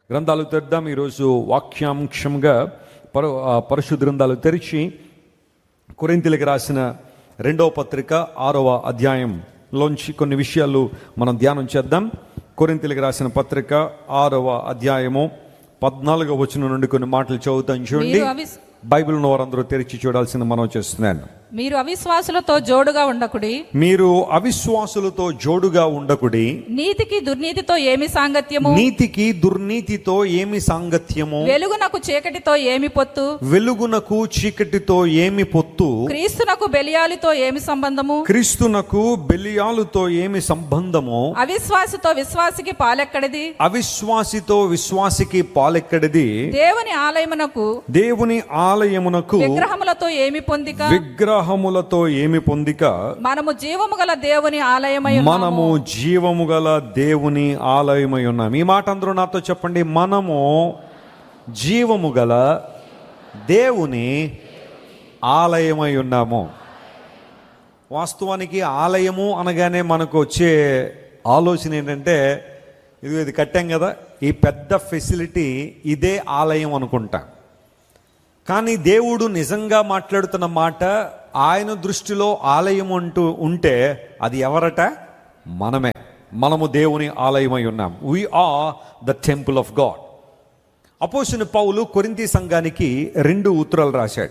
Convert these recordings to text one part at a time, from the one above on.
గ్రంథాలు తెద్దాం ఈరోజు వాక్యాంశంగా పర ఆ, పరిశుద్ధ గ్రంథాలు తెరిచి కొరింతలకు రాసిన రెండవ పత్రిక ఆరవ అధ్యాయంలోంచి కొన్ని విషయాలు మనం ధ్యానం చేద్దాం కొరింతలకు రాసిన పత్రిక ఆరవ అధ్యాయము పద్నాలుగవ వచనం నుండి కొన్ని మాటలు చదువుతాం చూడండి మీరు అవిస్- బైబిల్ ఉన్న వారందరూ తెరిచి చూడాల్సింది మనం చేస్తున్నాను మీరు అవిశ్వాసులతో జోడుగా ఉండకుడి మీరు అవిశ్వాసులతో జోడుగా ఉండకుడి నీతికి దుర్నీతితో ఏమి సాంగత్యము నీతికి దుర్నీతితో ఏమి సాంగత్యము వెలుగునకు చీకటితో ఏమి పొత్తు వెలుగునకు చీకటితో ఏమి పొత్తు క్రీస్తునకు బెలియాలితో ఏమి సంబంధము క్రీస్తునకు బెలియాలుతో ఏమి సంబంధము అవిశ్వాసితో విశ్వాసికి పాలెక్కడిది అవిశ్వాసితో విశ్వాసికి పాలెక్కడిది దేవుని ఆలయమునకు దేవుని ఆలయమునకు విగ్రహములతో ఏమి పొందిక విగ్రహములతో ఏమి పొందిక మనము జీవము గల దేవుని ఆలయమై ఉన్నాము. మనము జీవము గల దేవుని ఆలయమై ఉన్నాం ఈ మాట అందరూ నాతో చెప్పండి మనము జీవము గల దేవుని ఆలయమై ఉన్నాము వాస్తవానికి ఆలయము అనగానే మనకు వచ్చే ఆలోచన ఏంటంటే ఇది ఇది కట్టాం కదా ఈ పెద్ద ఫెసిలిటీ ఇదే ఆలయం అనుకుంటాం కానీ దేవుడు నిజంగా మాట్లాడుతున్న మాట ఆయన దృష్టిలో ఆలయం అంటూ ఉంటే అది ఎవరట మనమే మనము దేవుని ఆలయమై ఉన్నాం we are the temple of God అపోసిన పౌలు కొరింతి సంఘానికి రెండు ఉత్తరాలు రాశాడు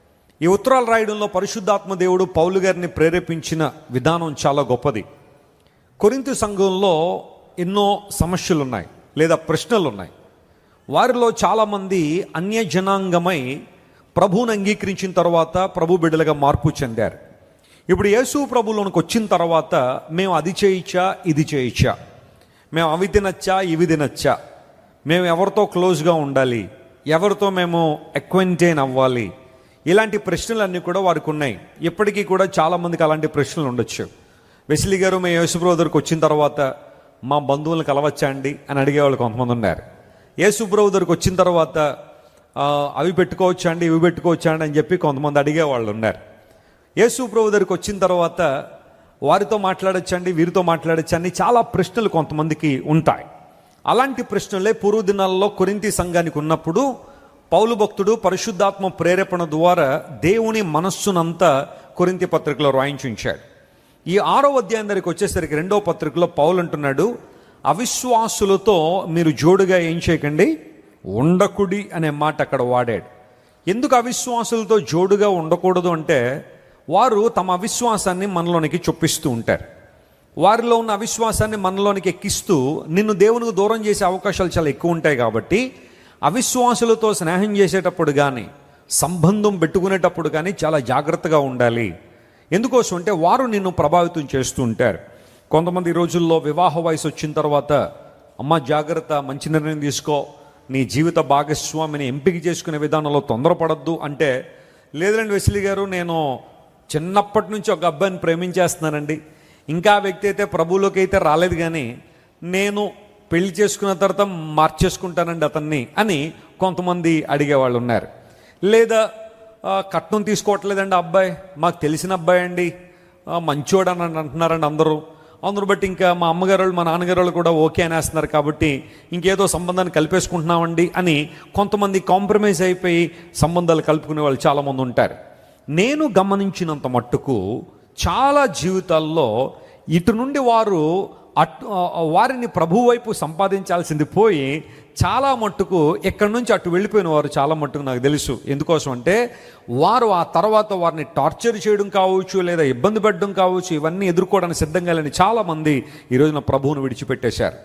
ఈ ఉత్తరాలు రాయడంలో పరిశుద్ధాత్మ దేవుడు పౌలు గారిని ప్రేరేపించిన విధానం చాలా గొప్పది కొరింతి సంఘంలో ఎన్నో సమస్యలు ఉన్నాయి లేదా ప్రశ్నలు ఉన్నాయి వారిలో చాలామంది అన్య జనాంగమై ప్రభువుని అంగీకరించిన తర్వాత ప్రభు బిడ్డలుగా మార్పు చెందారు ఇప్పుడు యేసు ప్రభులోనికి వచ్చిన తర్వాత మేము అది చేయించా ఇది చేయించా మేము అవి తినచ్చా ఇవి తినచ్చా మేము ఎవరితో క్లోజ్గా ఉండాలి ఎవరితో మేము ఎక్వెంటైన్ అవ్వాలి ఇలాంటి ప్రశ్నలన్నీ కూడా వారికి ఉన్నాయి ఇప్పటికీ కూడా చాలామందికి అలాంటి ప్రశ్నలు ఉండొచ్చు వెసిలి గారు మేము యేసుప్రభు దగ్గరికి వచ్చిన తర్వాత మా బంధువులను కలవచ్చా అండి అని అడిగేవాళ్ళు కొంతమంది ఉన్నారు యేసుప్రభు దగ్గరికి వచ్చిన తర్వాత "ఆ, అవి పెట్టుకోవచ్చా అండి ఇవి పెట్టుకోవచ్చా అండి అని చెప్పి కొంతమంది అడిగేవాళ్ళు ఉన్నారు యేసు ప్రభు దగ్గరికి వచ్చిన తర్వాత వారితో మాట్లాడచ్చండి వీరితో మాట్లాడచ్చండి చాలా ప్రశ్నలు కొంతమందికి ఉంటాయి అలాంటి ప్రశ్నలే పూర్వ దినాల్లో కొరింతి సంఘానికి ఉన్నప్పుడు పౌలు భక్తుడు పరిశుద్ధాత్మ ప్రేరేపణ ద్వారా దేవుని మనస్సునంతా కొరింతి పత్రికలో రాయించుంచాడు ఈ ఆరో అధ్యాయం దగ్గరికి వచ్చేసరికి రెండో పత్రికలో పౌలు అంటున్నాడు అవిశ్వాసులతో మీరు జోడుగా ఏం చేయకండి ఉండకుడి అనే మాట అక్కడ వాడాడు ఎందుకు అవిశ్వాసులతో జోడుగా ఉండకూడదు అంటే వారు తమ అవిశ్వాసాన్ని మనలోనికి చొప్పిస్తూ ఉంటారు వారిలో ఉన్న అవిశ్వాసాన్ని మనలోనికి ఎక్కిస్తూ నిన్ను దేవునికి దూరం చేసే అవకాశాలు చాలా ఎక్కువ ఉంటాయి కాబట్టి అవిశ్వాసులతో స్నేహం చేసేటప్పుడు కానీ సంబంధం పెట్టుకునేటప్పుడు కానీ చాలా జాగ్రత్తగా ఉండాలి ఎందుకోసం అంటే వారు నిన్ను ప్రభావితం చేస్తూ ఉంటారు కొంతమంది ఈ రోజుల్లో వివాహ వయసు వచ్చిన తర్వాత అమ్మ జాగ్రత్త మంచి నిర్ణయం తీసుకో నీ జీవిత భాగస్వామిని ఎంపిక చేసుకునే విధానంలో తొందరపడద్దు అంటే లేదండి వెసిలి గారు నేను చిన్నప్పటి నుంచి ఒక అబ్బాయిని ప్రేమించేస్తున్నానండి ఇంకా ఆ వ్యక్తి అయితే ప్రభువులోకి అయితే రాలేదు కానీ నేను పెళ్లి చేసుకున్న తర్వాత మార్చేసుకుంటానండి అతన్ని అని కొంతమంది అడిగేవాళ్ళు ఉన్నారు లేదా "ఆ, కట్నం తీసుకోవట్లేదండి ఆ అబ్బాయి మాకు తెలిసిన అబ్బాయి అండి ఆ, మంచోడు అని అంటున్నారండి అందరూ అందరూ బట్టి ఇంకా మా అమ్మగారు వాళ్ళు, మా నాన్నగారు వాళ్ళు కూడా ఓకే అనేస్తున్నారు కాబట్టి ఇంకేదో సంబంధాన్ని కలిపేసుకుంటున్నామండి అని కొంతమంది కాంప్రమైజ్ అయిపోయి సంబంధాలు కలుపుకునే వాళ్ళు చాలామంది ఉంటారు నేను గమనించినంత మట్టుకు చాలా జీవితాల్లో ఇటు నుండి వారు అటు ఆ, వారిని ప్రభు వైపు సంపాదించాల్సింది పోయి చాలా మట్టుకు ఎక్కడి నుంచి అటు వెళ్ళిపోయిన వారు చాలా మట్టుకు నాకు తెలుసు ఎందుకోసం అంటే వారు ఆ తర్వాత వారిని టార్చర్ చేయడం కావచ్చు లేదా ఇబ్బంది పెట్టడం కావచ్చు ఇవన్నీ ఎదుర్కోవడానికి సిద్ధంగా లేని చాలామంది ఈ రోజున ప్రభువును విడిచిపెట్టేశారు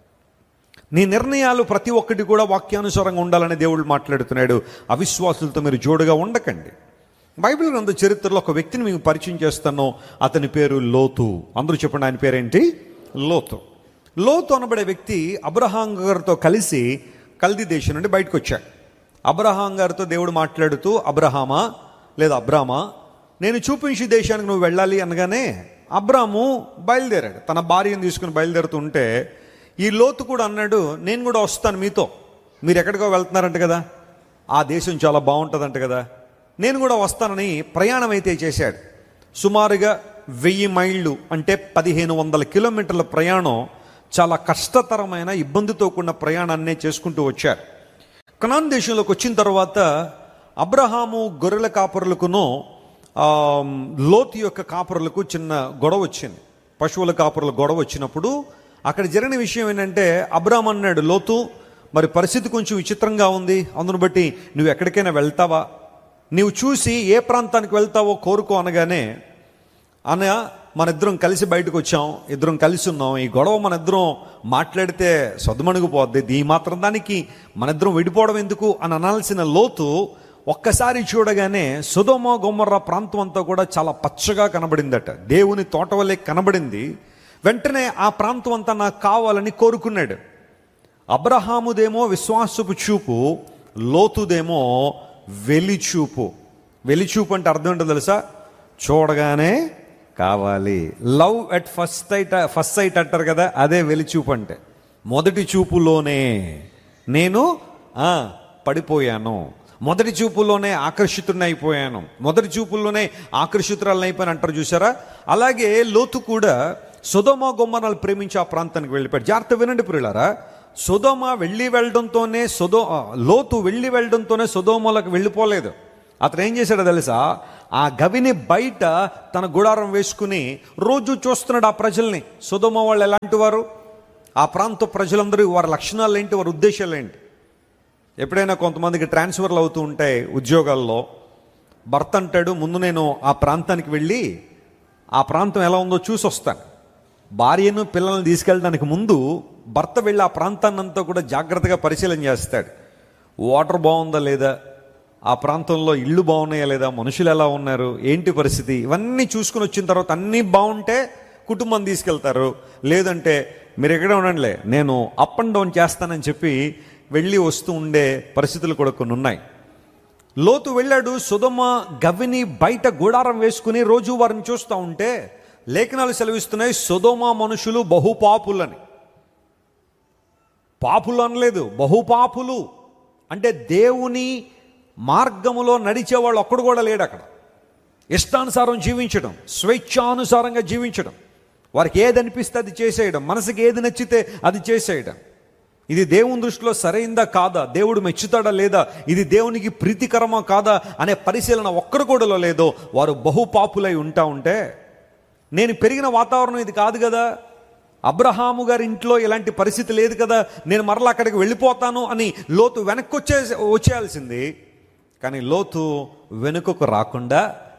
నీ నిర్ణయాలు ప్రతి ఒక్కటి కూడా వాక్యానుసారంగా ఉండాలని దేవుడు మాట్లాడుతున్నాడు అవిశ్వాసులతో మీరు జోడుగా ఉండకండి బైబిల్ గ్రంథ చరిత్రలో ఒక వ్యక్తిని మీకు పరిచయం చేస్తాను అతని పేరు లోతు అందరూ చెప్పండి ఆయన పేరేంటి లోతు లోతు అనబడే వ్యక్తి అబ్రహాం గారితో కలిసి కల్దీ దేశం నుండి బయటకు వచ్చాడు అబ్రహాం గారితో దేవుడు మాట్లాడుతూ అబ్రహామా లేదా అబ్రామా నేను చూపించి దేశానికి నువ్వు వెళ్ళాలి అనగానే అబ్రాము బయలుదేరాడు తన భార్యను తీసుకుని బయలుదేరుతుంటే ఈ లోతు కూడా అన్నాడు నేను కూడా వస్తాను మీతో మీరు ఎక్కడికో వెళ్తున్నారంట కదా ఆ దేశం చాలా బాగుంటుందంట కదా నేను కూడా వస్తానని ప్రయాణం అయితే చేశాడు సుమారుగా వెయ్యి మైళ్ళు అంటే పదిహేను వందల కిలోమీటర్ల ప్రయాణం చాలా కష్టతరమైన ఇబ్బందితో కూడిన ప్రయాణాన్నే చేసుకుంటూ వచ్చారు కనాన్ దేశంలోకి వచ్చిన తర్వాత అబ్రహాము గొర్రెల కాపరులకును ఆ, లోతు యొక్క కాపరులకు చిన్న గొడవ వచ్చింది పశువుల కాపరుల గొడవ వచ్చినప్పుడు అక్కడ జరిగిన విషయం ఏంటంటే అబ్రహాం అన్నాడు లోతు మరి పరిస్థితి కొంచెం విచిత్రంగా ఉంది అందును బట్టి నువ్వు ఎక్కడికైనా వెళ్తావా నీవు చూసి ఏ ప్రాంతానికి వెళ్తావో కోరుకో అనగానే అన్న మన ఇద్దరం కలిసి బయటకు వచ్చాం ఇద్దరం కలిసి ఉన్నాం ఈ గొడవ మన ఇద్దరం మాట్లాడితే సొద్దుమణిగిపోద్ది ఈ మాత్రం దానికి మన ఇద్దరం విడిపోవడం ఎందుకు అని అనాల్సిన లోతు ఒక్కసారి చూడగానే సుధోమ గొమ్మర్ర ప్రాంతం అంతా కూడా చాలా పచ్చగా కనబడిందట దేవుని తోట వల్లే కనబడింది వెంటనే ఆ ప్రాంతం అంతా నాకు కావాలని కోరుకున్నాడు అబ్రహాముదేమో విశ్వాసపు చూపు లోతుదేమో వెలిచూపు వెలిచూపు అంటే అర్థం ఏంటో తెలుసా చూడగానే కావాలి love at first sight first sight అంటారు కదా అదే వెలిచూపు అంటే మొదటి చూపులోనే నేను ఆ, పడిపోయాను మొదటి చూపులోనే ఆకర్షితుడిని అయిపోయాను మొదటి చూపుల్లోనే ఆకర్షితురాలని అయిపోయాను అంటారు చూసారా అలాగే లోతు కూడా సుధోమ గొమ్మనాలు ప్రేమించి ఆ ప్రాంతానికి వెళ్ళిపోయాడు జాగ్రత్త వినండి ప్రియులారా సుధోమ వెళ్ళి వెళ్ళడంతోనే సుధో ఆ, లోతు వెళ్ళి వెళ్ళడంతోనే సుధోమలకు వెళ్ళిపోలేదు అతను ఏం చేశాడో తెలుసా ఆ గవిని బయట తన గుడారం వేసుకుని రోజు చూస్తున్నాడు ఆ ప్రజల్ని సుధోమ వాళ్ళు ఎలాంటి వారు ఆ ప్రాంత ప్రజలందరూ వారి లక్షణాలు ఏంటి వారి ఉద్దేశాలు ఏంటి ఎప్పుడైనా కొంతమందికి ట్రాన్స్ఫర్లు అవుతూ ఉంటాయి ఉద్యోగాల్లో భర్త అంటాడు ముందు నేను ఆ ప్రాంతానికి వెళ్ళి ఆ ప్రాంతం ఎలా ఉందో చూసి వస్తాను భార్యను పిల్లల్ని తీసుకెళ్ళడానికి ముందు భర్త వెళ్ళి ఆ ప్రాంతాన్నంతా కూడా జాగ్రత్తగా పరిశీలన చేస్తాడు వాటర్ బాగుందా లేదా ఆ ప్రాంతంలో ఇళ్ళు బాగున్నాయా లేదా మనుషులు ఎలా ఉన్నారు ఏంటి పరిస్థితి ఇవన్నీ చూసుకుని వచ్చిన తర్వాత అన్నీ బాగుంటే కుటుంబం తీసుకెళ్తారు లేదంటే మీరు ఎక్కడే ఉండండిలే నేను అప్ అండ్ డౌన్ చేస్తానని చెప్పి వెళ్ళి వస్తూ ఉండే పరిస్థితులు కూడా కొన్ని ఉన్నాయి లోతు వెళ్ళాడు సుధమ గవిని బయట గుడారం వేసుకుని రోజు వారిని చూస్తూ ఉంటే లేఖనాలు సెలవిస్తున్నాయి సుధమ మనుషులు బహుపాపులని పాపులు అనలేదు బహుపాపులు అంటే దేవుని మార్గములో నడిచేవాళ్ళు ఒక్కడు కూడా లేడు అక్కడ ఇష్టానుసారం జీవించడం స్వేచ్ఛానుసారంగా జీవించడం వారికి ఏది అనిపిస్తే అది చేసేయడం మనసుకి ఏది నచ్చితే అది చేసేయడం ఇది దేవుని దృష్టిలో సరైందా కాదా దేవుడు మెచ్చుతాడా లేదా ఇది దేవునికి ప్రీతికరమా కాదా అనే పరిశీలన ఒక్కరు కూడా లేదో వారు బహుపాపులై ఉంటా ఉంటే నేను పెరిగిన వాతావరణం ఇది కాదు కదా అబ్రహాము గారి ఇంట్లో ఇలాంటి పరిస్థితి లేదు కదా నేను మరలా అక్కడికి వెళ్ళిపోతాను అని లోతు వెనక్కి వచ్చే వచ్చేయాల్సింది కానీ లోతు వెనుకకు రాకుండా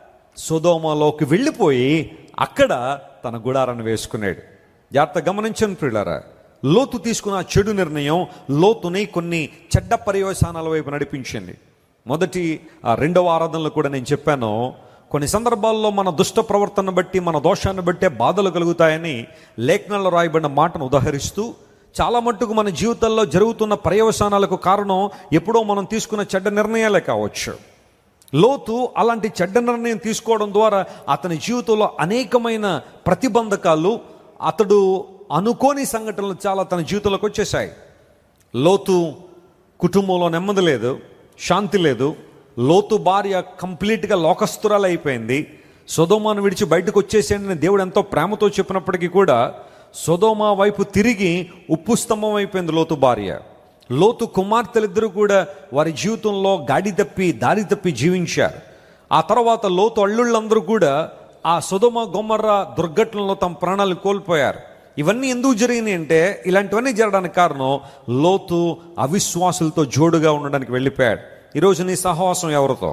సుధోమలోకి వెళ్ళిపోయి అక్కడ తన గుడారాన్ని వేసుకున్నాడు జాగ్రత్త గమనించండి ప్రియులారా లోతు తీసుకున్న ఆ చెడు నిర్ణయం లోతుని కొన్ని చెడ్డ పర్యవసానాల వైపు నడిపించింది మొదటి ఆ రెండవ ఆరాధనలో కూడా నేను చెప్పాను కొన్ని సందర్భాల్లో మన దుష్ట ప్రవర్తన బట్టి మన దోషాన్ని బట్టే బాధలు కలుగుతాయని లేఖనాల్లో రాయబడిన మాటను ఉదహరిస్తూ చాలా మట్టుకు మన జీవితంలో జరుగుతున్న పర్యవసానాలకు కారణం ఎప్పుడో మనం తీసుకున్న చెడ్డ నిర్ణయాలే కావచ్చు లోతు అలాంటి చెడ్డ నిర్ణయం తీసుకోవడం ద్వారా అతని జీవితంలో అనేకమైన ప్రతిబంధకాలు అతడు అనుకోని సంఘటనలు చాలా తన జీవితంలోకి వచ్చేసాయి లోతు కుటుంబంలో నెమ్మది లేదు శాంతి లేదు లోతు భార్య కంప్లీట్గా లోకస్తురాలు అయిపోయింది సొదోమాను విడిచి బయటకు వచ్చేసేయండి దేవుడు ఎంతో ప్రేమతో చెప్పినప్పటికీ కూడా సొదోమా వైపు తిరిగి ఉప్పు స్తంభం అయిపోయింది లోతు భార్య లోతు కుమార్తెలిద్దరూ కూడా వారి జీవితంలో గాడి తప్పి దారి తప్పి జీవించారు ఆ తర్వాత లోతు అల్లుళ్ళందరూ కూడా ఆ సుధమ గొమ్మర్ర దుర్ఘటనలో తమ ప్రాణాలు కోల్పోయారు ఇవన్నీ ఎందుకు జరిగినాయి అంటే ఇలాంటివన్నీ జరగడానికి కారణం లోతు అవిశ్వాసులతో జోడుగా ఉండడానికి వెళ్ళిపోయాడు ఈరోజు నీ సహవాసం ఎవరితో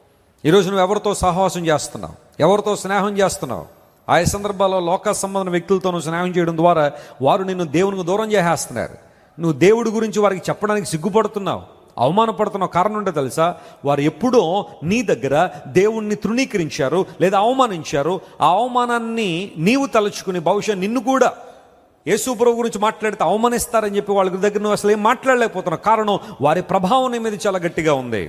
ఈరోజు నువ్వు ఎవరితో సహవాసం చేస్తున్నావు ఎవరితో స్నేహం చేస్తున్నావు ఆయా సందర్భాల్లో లోక సంబంధం వ్యక్తులతో నువ్వు స్నేహం చేయడం ద్వారా వారు నిన్ను దేవునికి దూరం చేసేస్తున్నారు నువ్వు దేవుడి గురించి వారికి చెప్పడానికి సిగ్గుపడుతున్నావు అవమానపడుతున్న కారణం ఉంటే తెలుసా వారు ఎప్పుడో నీ దగ్గర దేవుణ్ణి తృణీకరించారు లేదా అవమానించారు ఆ అవమానాన్ని నీవు తలుచుకుని బహుశా నిన్ను కూడా యేసుప్రభు గురించి మాట్లాడితే అవమానిస్తారని చెప్పి వాళ్ళ దగ్గర నువ్వు అసలు ఏం మాట్లాడలేకపోతున్నావు కారణం వారి ప్రభావం నీ మీద చాలా గట్టిగా ఉంది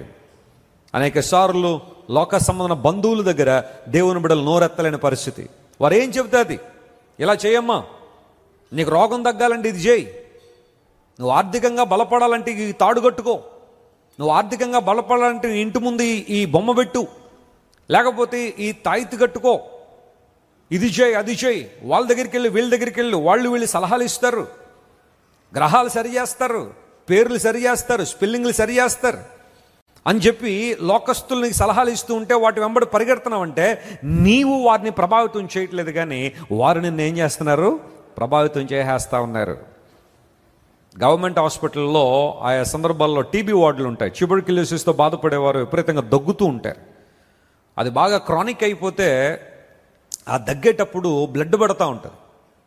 అనేక సార్లు లోక సంబంధన బంధువుల దగ్గర దేవుని బిడ్డలు నోరెత్తలేని పరిస్థితి వారు ఏం చెబుతా అది ఇలా చేయమ్మా నీకు రోగం తగ్గాలంటే ఇది చేయి నువ్వు ఆర్థికంగా బలపడాలంటే ఈ తాడు కట్టుకో నువ్వు ఆర్థికంగా బలపడాలంటే నీ ఇంటి ముందు ఈ- ఈ బొమ్మ పెట్టు లేకపోతే ఈ తాయితీ కట్టుకో ఇది చేయి అది చేయి వాళ్ళ దగ్గరికి వెళ్ళి వీళ్ళ దగ్గరికి వెళ్ళి వాళ్ళు వీళ్ళు సలహాలు ఇస్తారు గ్రహాలు సరి చేస్తారు పేర్లు సరి చేస్తారు స్పెల్లింగ్లు సరి చేస్తారు అని చెప్పి లోకస్తుల్ని సలహాలు ఇస్తూ ఉంటే వాటి వెంబడి పరిగెడుతున్నావంటే నీవు వారిని ప్రభావితం చేయట్లేదు కానీ వారు నిన్ను ఏం చేస్తున్నారు ప్రభావితం చేసేస్తూ ఉన్నారు గవర్నమెంట్ హాస్పిటల్లో ఆయా సందర్భాల్లో టీబీ వార్డులు ఉంటాయి ట్యూబర్క్యులోసిస్తో బాధపడేవారు విపరీతంగా దగ్గుతూ ఉంటారు అది బాగా క్రానిక్ అయిపోతే ఆ దగ్గేటప్పుడు బ్లడ్ పడతా ఉంటుంది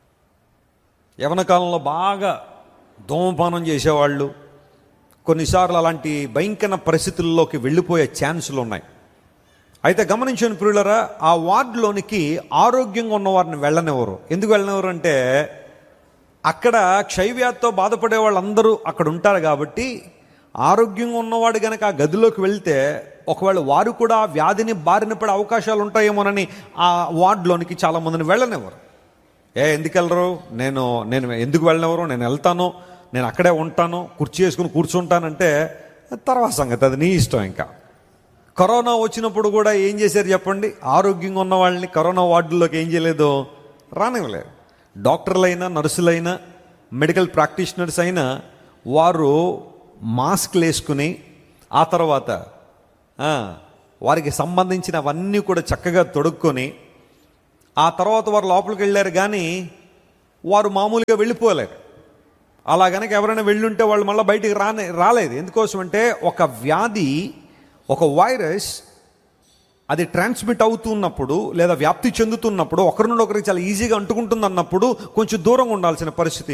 యవన కాలంలో బాగా ధూమపానం చేసేవాళ్ళు కొన్నిసార్లు అలాంటి భయంకర పరిస్థితుల్లోకి వెళ్ళిపోయే ఛాన్సులు ఉన్నాయి అయితే గమనించిన ప్రియులరా ఆ వార్డులోనికి ఆరోగ్యంగా ఉన్న వారిని వెళ్ళనివ్వరు ఎందుకు వెళ్ళనివ్వరు అంటే అక్కడ క్షయవ్యాధితో బాధపడే వాళ్ళందరూ అక్కడ ఉంటారు కాబట్టి ఆరోగ్యంగా ఉన్నవాడు గనక ఆ గదిలోకి వెళ్తే ఒకవేళ వారు కూడా ఆ వ్యాధిని బారిన పడే అవకాశాలు ఉంటాయేమోనని ఆ వార్డులోనికి చాలామందిని వెళ్ళనివ్వరు ఏ ఎందుకు వెళ్ళరు నేను నేను ఎందుకు వెళ్ళనివ్వరు నేను వెళ్తాను నేను అక్కడే ఉంటాను కుర్చీ వేసుకుని కూర్చుంటానంటే తర్వాత సంగతి అది నీ ఇష్టం ఇంకా కరోనా వచ్చినప్పుడు కూడా ఏం చేశారు చెప్పండి ఆరోగ్యంగా ఉన్న వాళ్ళని కరోనా వార్డుల్లోకి ఏం చేయలేదు రానివ్వలేదు డాక్టర్లైనా నర్సులైనా మెడికల్ ప్రాక్టీషనర్స్ అయినా వారు మాస్క్లు వేసుకుని ఆ తర్వాత ఆ, వారికి సంబంధించినవన్నీ కూడా చక్కగా తొడుక్కొని ఆ తర్వాత వారు లోపలికి వెళ్ళారు కానీ వారు మామూలుగా వెళ్ళిపోలేరు అలా గనక ఎవరైనా వెళ్ళుంటే వాళ్ళు మళ్ళీ బయటికి రానే రాలేదు ఎందుకోసం అంటే ఒక వ్యాధి ఒక వైరస్ అది ట్రాన్స్మిట్ అవుతున్నప్పుడు లేదా వ్యాప్తి చెందుతున్నప్పుడు ఒకరి నుండి ఒకరికి చాలా ఈజీగా అంటుకుంటుంది అన్నప్పుడు కొంచెం దూరంగా ఉండాల్సిన పరిస్థితి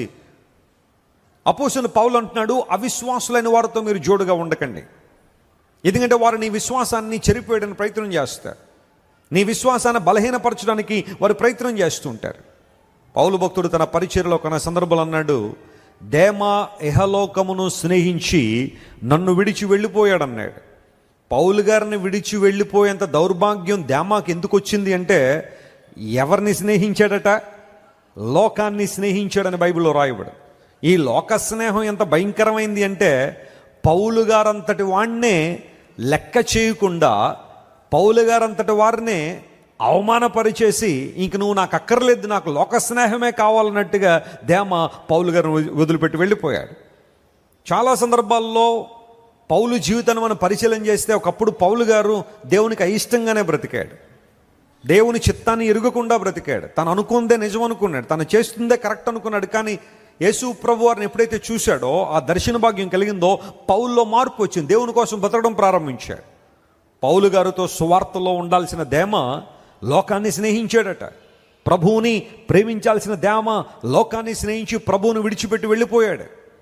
అపోసిన పౌలు అంటున్నాడు అవిశ్వాసులైన వారితో మీరు జోడుగా ఉండకండి ఎందుకంటే వారు నీ విశ్వాసాన్ని చెరిపోయడానికి ప్రయత్నం చేస్తారు నీ విశ్వాసాన్ని బలహీనపరచడానికి వారు ప్రయత్నం చేస్తుంటారు పౌలు భక్తుడు తన పరిచయలో కొన్న సందర్భంలో అన్నాడు దేమ ఇహలోకమును స్నేహించి నన్ను విడిచి వెళ్ళిపోయాడన్నాడు పౌలు గారిని విడిచి వెళ్ళిపోయేంత దౌర్భాగ్యం దేమాకి ఎందుకు వచ్చింది అంటే ఎవరిని స్నేహించాడట లోకాన్ని స్నేహించాడని బైబిల్లో రాయబడు ఈ లోక స్నేహం ఎంత భయంకరమైంది అంటే పౌలు గారంతటి వాణ్ణే లెక్క చేయకుండా పౌలు గారంతటి వారినే అవమానపరిచేసి ఇంక నువ్వు నాకు అక్కర్లేదు నాకు లోక స్నేహమే కావాలన్నట్టుగా దేమ పౌలు గారిని వదిలి- వదిలిపెట్టి వెళ్ళిపోయాడు చాలా సందర్భాల్లో పౌలు జీవితాన్ని మనం పరిశీలన చేస్తే ఒకప్పుడు పౌలు గారు దేవునికి అయిష్టంగానే బ్రతికాడు దేవుని చిత్తాన్ని ఎరుగకుండా బ్రతికాడు తను అనుకుందే నిజం అనుకున్నాడు తను చేస్తుందే కరెక్ట్ అనుకున్నాడు కానీ యేసు ప్రభు వారిని ఎప్పుడైతే చూశాడో ఆ దర్శన భాగ్యం కలిగిందో పౌల్లో మార్పు వచ్చింది దేవుని కోసం బ్రతకడం ప్రారంభించాడు పౌలు గారితో సువార్తలో ఉండాల్సిన దేమ లోకాన్ని స్నేహించాడట ప్రభువుని ప్రేమించాల్సిన దేమ లోకాన్ని స్నేహించి ప్రభువుని విడిచిపెట్టి వెళ్ళిపోయాడు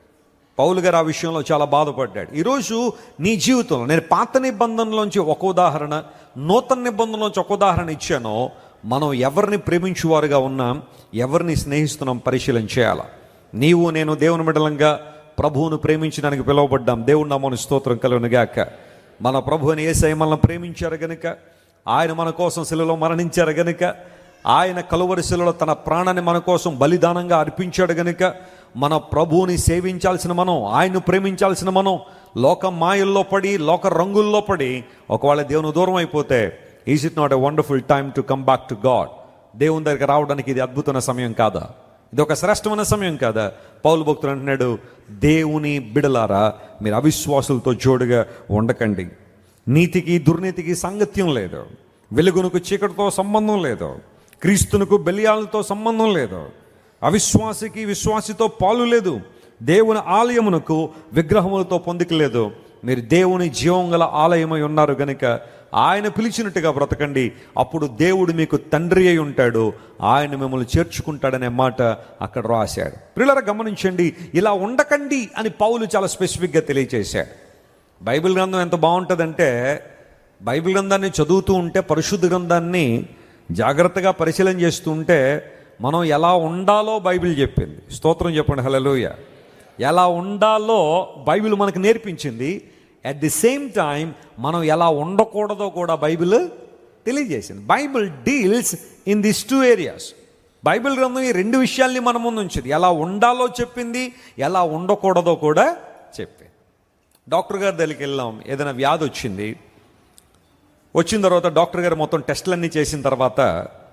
పౌలు గారు ఆ విషయంలో చాలా బాధపడ్డాడు ఈరోజు నీ జీవితంలో నేను పాత నిబంధనలోంచి ఒక ఉదాహరణ నూతన నిబంధనలోంచి ఒక ఉదాహరణ ఇచ్చానో మనం ఎవరిని ప్రేమించువారుగా ఉన్నాం ఎవరిని స్నేహిస్తున్నాం పరిశీలన చేయాలా నీవు నేను దేవుని బిడలంగా ప్రభువును ప్రేమించడానికి పిలువబడ్డాం దేవుని నామని స్తోత్రం కలుగునుగాక మన ప్రభు అని ఏసై మనల్ని ప్రేమించారు గనుక ఆయన మన కోసం శిలలో మరణించారు గనుక ఆయన కలువరి శిలలో తన ప్రాణాన్ని మన కోసం బలిదానంగా అర్పించాడు గనుక మన ప్రభువుని సేవించాల్సిన మనం ఆయన్ను ప్రేమించాల్సిన మనం లోక మాయల్లో పడి లోక రంగుల్లో పడి ఒకవేళ దేవుని దూరం అయిపోతే is it not a wonderful time to come back to God దేవుని దగ్గర రావడానికి ఇది అద్భుతమైన సమయం కాదా ఇది ఒక శ్రేష్టమైన సమయం కాదా పౌలు భక్తులు అంటున్నాడు దేవుని బిడలారా మీరు అవిశ్వాసులతో జోడుగా ఉండకండి నీతికి దుర్నీతికి సాంగత్యం లేదు వెలుగునకు చీకటితో సంబంధం లేదు క్రీస్తునకు బెలియాలతో సంబంధం లేదు అవిశ్వాసికి విశ్వాసితో పాలు లేదు దేవుని ఆలయమునకు విగ్రహములతో పొందిక లేదు మీరు దేవుని జీవం గల ఆలయమై ఉన్నారు గనుక ఆయన పిలిచినట్టుగా బ్రతకండి అప్పుడు దేవుడు మీకు తండ్రి అయి ఉంటాడు ఆయన మిమ్మల్ని చేర్చుకుంటాడనే మాట అక్కడ రాశాడు పిల్లల గమనించండి ఇలా ఉండకండి అని పౌలు చాలా స్పెసిఫిక్గా తెలియచేశాడు బైబిల్ గ్రంథం ఎంత బాగుంటుందంటే బైబిల్ గ్రంథాన్ని చదువుతూ ఉంటే పరిశుద్ధ గ్రంథాన్ని జాగ్రత్తగా పరిశీలన చేస్తూ ఉంటే మనం ఎలా ఉండాలో బైబిల్ చెప్పింది స్తోత్రం చెప్పండి హలలోయ ఎలా ఉండాలో బైబిల్ మనకు నేర్పించింది అట్ ది సేమ్ టైం మనం ఎలా ఉండకూడదో కూడా బైబిల్ తెలియజేసింది Bible deals in this two areas Bible గ్రంథం ఈ రెండు విషయాల్ని మన ముందు ఉంచింది ఎలా ఉండాలో చెప్పింది ఎలా ఉండకూడదో కూడా చెప్పింది డాక్టర్ గారి దగ్గరికి వెళ్ళాం ఏదైనా వ్యాధి వచ్చింది వచ్చిన తర్వాత డాక్టర్ గారు మొత్తం టెస్టులన్నీ చేసిన తర్వాత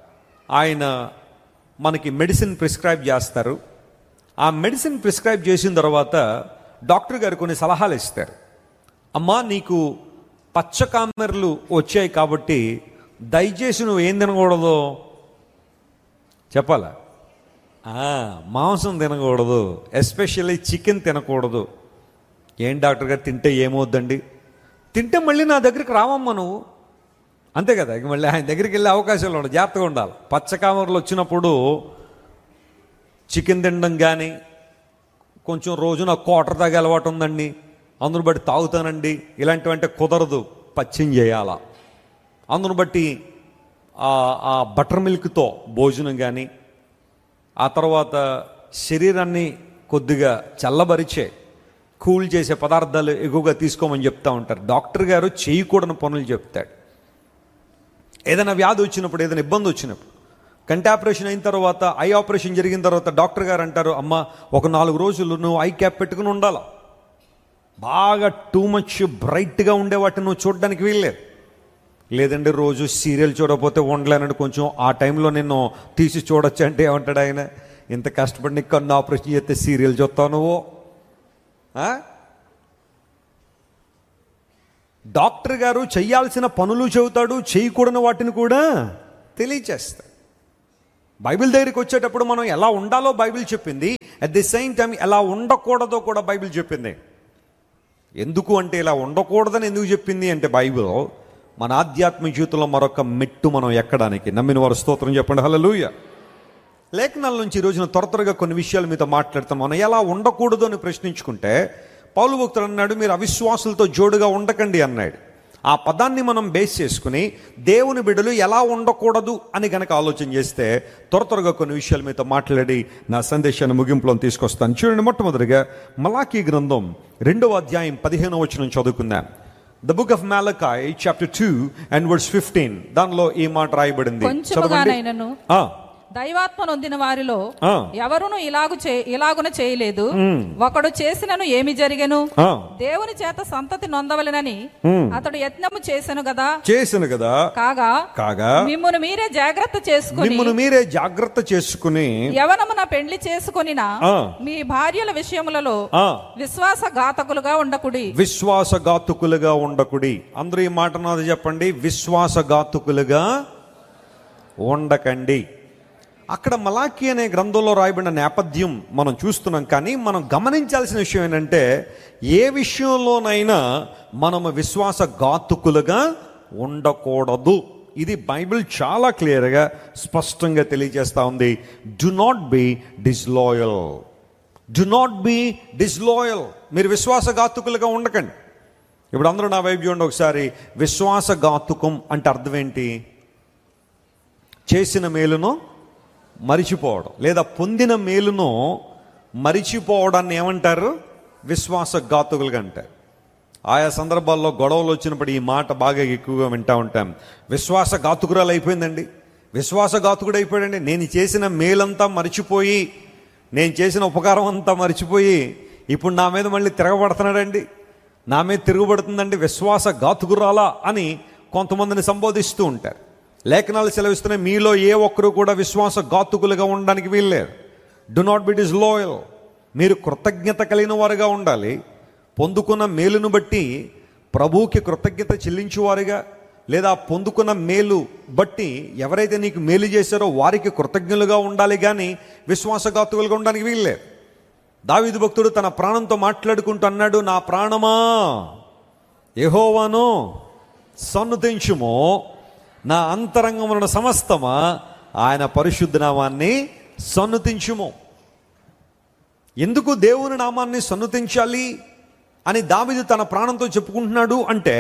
ఆయన మనకి మెడిసిన్ ప్రిస్క్రైబ్ చేస్తారు ఆ మెడిసిన్ ప్రిస్క్రైబ్ చేసిన తర్వాత డాక్టర్ గారు కొన్ని సలహాలు ఇస్తారు అమ్మా నీకు పచ్చకామెరలు వచ్చాయి కాబట్టి దయచేసి నువ్వు ఏం తినకూడదు చెప్పాలా ఆ, మాంసం తినకూడదు ఎస్పెషల్లీ చికెన్ తినకూడదు ఏం డాక్టర్ గారు తింటే ఏమవుద్దండి తింటే మళ్ళీ నా దగ్గరికి రావమ్మా నువ్వు అంతే కదా ఇక మళ్ళీ ఆయన దగ్గరికి వెళ్ళే అవకాశాలు ఉండవు జాగ్రత్తగా ఉండాలి పచ్చకామరలు వచ్చినప్పుడు చికెన్ తినడం కానీ కొంచెం రోజున కోటర్ తాగే అలవాటు ఉందండి అందును బట్టి తాగుతానండి ఇలాంటివంటే కుదరదు పచ్చిం చేయాలా అందును బట్టి ఆ- ఆ బటర్ మిల్క్తో భోజనం కానీ ఆ తర్వాత శరీరాన్ని కొద్దిగా చల్లబరిచే కూల్ చేసే పదార్థాలు ఎక్కువగా తీసుకోమని చెప్తా ఉంటారు డాక్టర్ గారు చేయకూడని పనులు చెప్తాడు ఏదైనా వ్యాధి వచ్చినప్పుడు ఏదైనా ఇబ్బంది వచ్చినప్పుడు కంటి ఆపరేషన్ అయిన తర్వాత ఐ ఆపరేషన్ జరిగిన తర్వాత డాక్టర్ గారు అంటారు అమ్మ ఒక నాలుగు రోజులు నువ్వు ఐ క్యాప్ పెట్టుకుని ఉండాలా బాగా టూ మచ్ బ్రైట్గా ఉండే వాటిని నువ్వు చూడడానికి వీల్లేదు లేదంటే రోజు సీరియల్ చూడకపోతే ఉండలేనంటే కొంచెం ఆ టైంలో నిన్ను తీసి చూడొచ్చు అంటే ఏమంటాడు ఆయన ఇంత కష్టపడి నీకు కన్ను ఆపరేషన్ చేస్తే సీరియల్ చూస్తావు నువ్వు ఆ? డాక్టర్ గారు చేయాల్సిన పనులు చెబుతాడు చేయకూడని వాటిని కూడా తెలియచేస్తాడు బైబిల్ దగ్గరికి వచ్చేటప్పుడు మనం ఎలా ఉండాలో బైబిల్ చెప్పింది అట్ ది సేమ్ టైం ఎలా ఉండకూడదో కూడా బైబిల్ చెప్పింది ఎందుకు అంటే ఇలా ఉండకూడదని ఎందుకు చెప్పింది అంటే బైబిల్ మన ఆధ్యాత్మిక జీవితంలో మరొక మెట్టు మనం ఎక్కడానికి నమ్మిన వారు స్తోత్రం చెప్పండి హల్లెలూయా లేఖనాల నుంచి ఈ రోజున త్వర త్వరగా కొన్ని విషయాలు మీతో మాట్లాడతాం మనం ఎలా ఉండకూడదు అని ప్రశ్నించుకుంటే పౌలు భక్తుడు అన్నాడు మీరు అవిశ్వాసులతో జోడుగా ఉండకండి అన్నాడు ఆ పదాన్ని మనం బేస్ చేసుకుని దేవుని బిడ్డలు ఎలా ఉండకూడదు అని గనక ఆలోచన చేస్తే త్వర త్వరగా కొన్ని విషయాలు మీతో మాట్లాడి నా సందేశాన్ని ముగింపులో తీసుకొస్తాను చూడండి మొట్టమొదటిగా మలాకీ గ్రంథం రెండవ అధ్యాయం పదిహేనవ వచనం చదువుకుందాం the book of Malachi chapter two and words fifteen దానిలో ఈ మాట రాయబడింది చదవండి కొంచెముగానైనను ఆ, దైవాత్మ నొందిన వారిలో ఆ. ఎవరును ఇలాగు చే ఇలాగున చేయలేదు ఒకడు చేసినను ఏమి జరిగెను ఆ. దేవుని చేత సంతతి నొందవలెనని అతడు యత్నము చేసెను కదా చేసిన కదా కాగా కాగా మిమ్మును మీరే జాగ్రత్త చేసుకుని మిమ్మల్ని మీరే జాగ్రత్త చేసుకుని యవనమున పెండ్లి చేసుకొనిన ఆ. మీ భార్యల విషయములలో ఆ విశ్వాసఘాతకులుగా ఉండకుడి విశ్వాసఘాతుకులుగా ఉండకుడి అందరూ ఈ మాట నాది చెప్పండి విశ్వాసఘాతుకులుగా ఉండకండి అక్కడ మలాకి అనే గ్రంథంలో రాయబడిన నేపథ్యం మనం చూస్తున్నాం కానీ మనం గమనించాల్సిన విషయం ఏంటంటే ఏ విషయంలోనైనా మనము విశ్వాసఘాతుకులుగా ఉండకూడదు ఇది బైబిల్ చాలా క్లియర్గా స్పష్టంగా తెలియజేస్తా ఉంది do not be disloyal do not be disloyal మీరు విశ్వాసఘాతుకులుగా ఉండకండి ఇప్పుడు అందరూ నా వైపు చూడండి ఒకసారి విశ్వాసఘాతుకం అంటే అర్థం ఏంటి చేసిన మేలును మరిచిపోవడం లేదా పొందిన మేలును మరిచిపోవడాన్ని ఏమంటారు విశ్వాసఘాతుకులుగా అంటారు ఆయా సందర్భాల్లో గొడవలు వచ్చినప్పుడు ఈ మాట బాగా ఎక్కువగా వింటా ఉంటాం విశ్వాసఘాతుకురాలు అయిపోయిందండి విశ్వాసఘాతుకుడు అయిపోయాడండి నేను చేసిన మేలంతా మరిచిపోయి నేను చేసిన ఉపకారం అంతా మరిచిపోయి ఇప్పుడు నా మీద మళ్ళీ తిరగబడుతున్నాడండి నా మీద తిరుగుబడుతుందండి విశ్వాసఘాతుకురాలా అని కొంతమందిని సంబోధిస్తూ ఉంటారు లేఖనాలు సెలవిస్తున్నాయి మీలో ఏ ఒక్కరు కూడా విశ్వాసఘాతుకులుగా ఉండడానికి వీల్లేదు do not be disloyal మీరు కృతజ్ఞత కలిగిన వారుగా ఉండాలి పొందుకున్న మేలును బట్టి ప్రభువుకి కృతజ్ఞత చెల్లించువారుగా లేదా పొందుకున్న మేలు బట్టి ఎవరైతే నీకు మేలు చేశారో వారికి కృతజ్ఞులుగా ఉండాలి కానీ విశ్వాసఘాతుకులుగా ఉండడానికి వీల్లేదు దావీదు భక్తుడు తన ప్రాణంతో మాట్లాడుకుంటూ అన్నాడు నా ప్రాణమా యెహోవాను సన్నుతించుము నా అంతరంగమున సమస్తమా ఆయన పరిశుద్ధ నామాన్ని సన్నుతించుము ఎందుకు దేవుని నామాన్ని సన్నుతించాలి అని దావీదు తన ప్రాణంతో చెప్పుకుంటున్నాడు అంటే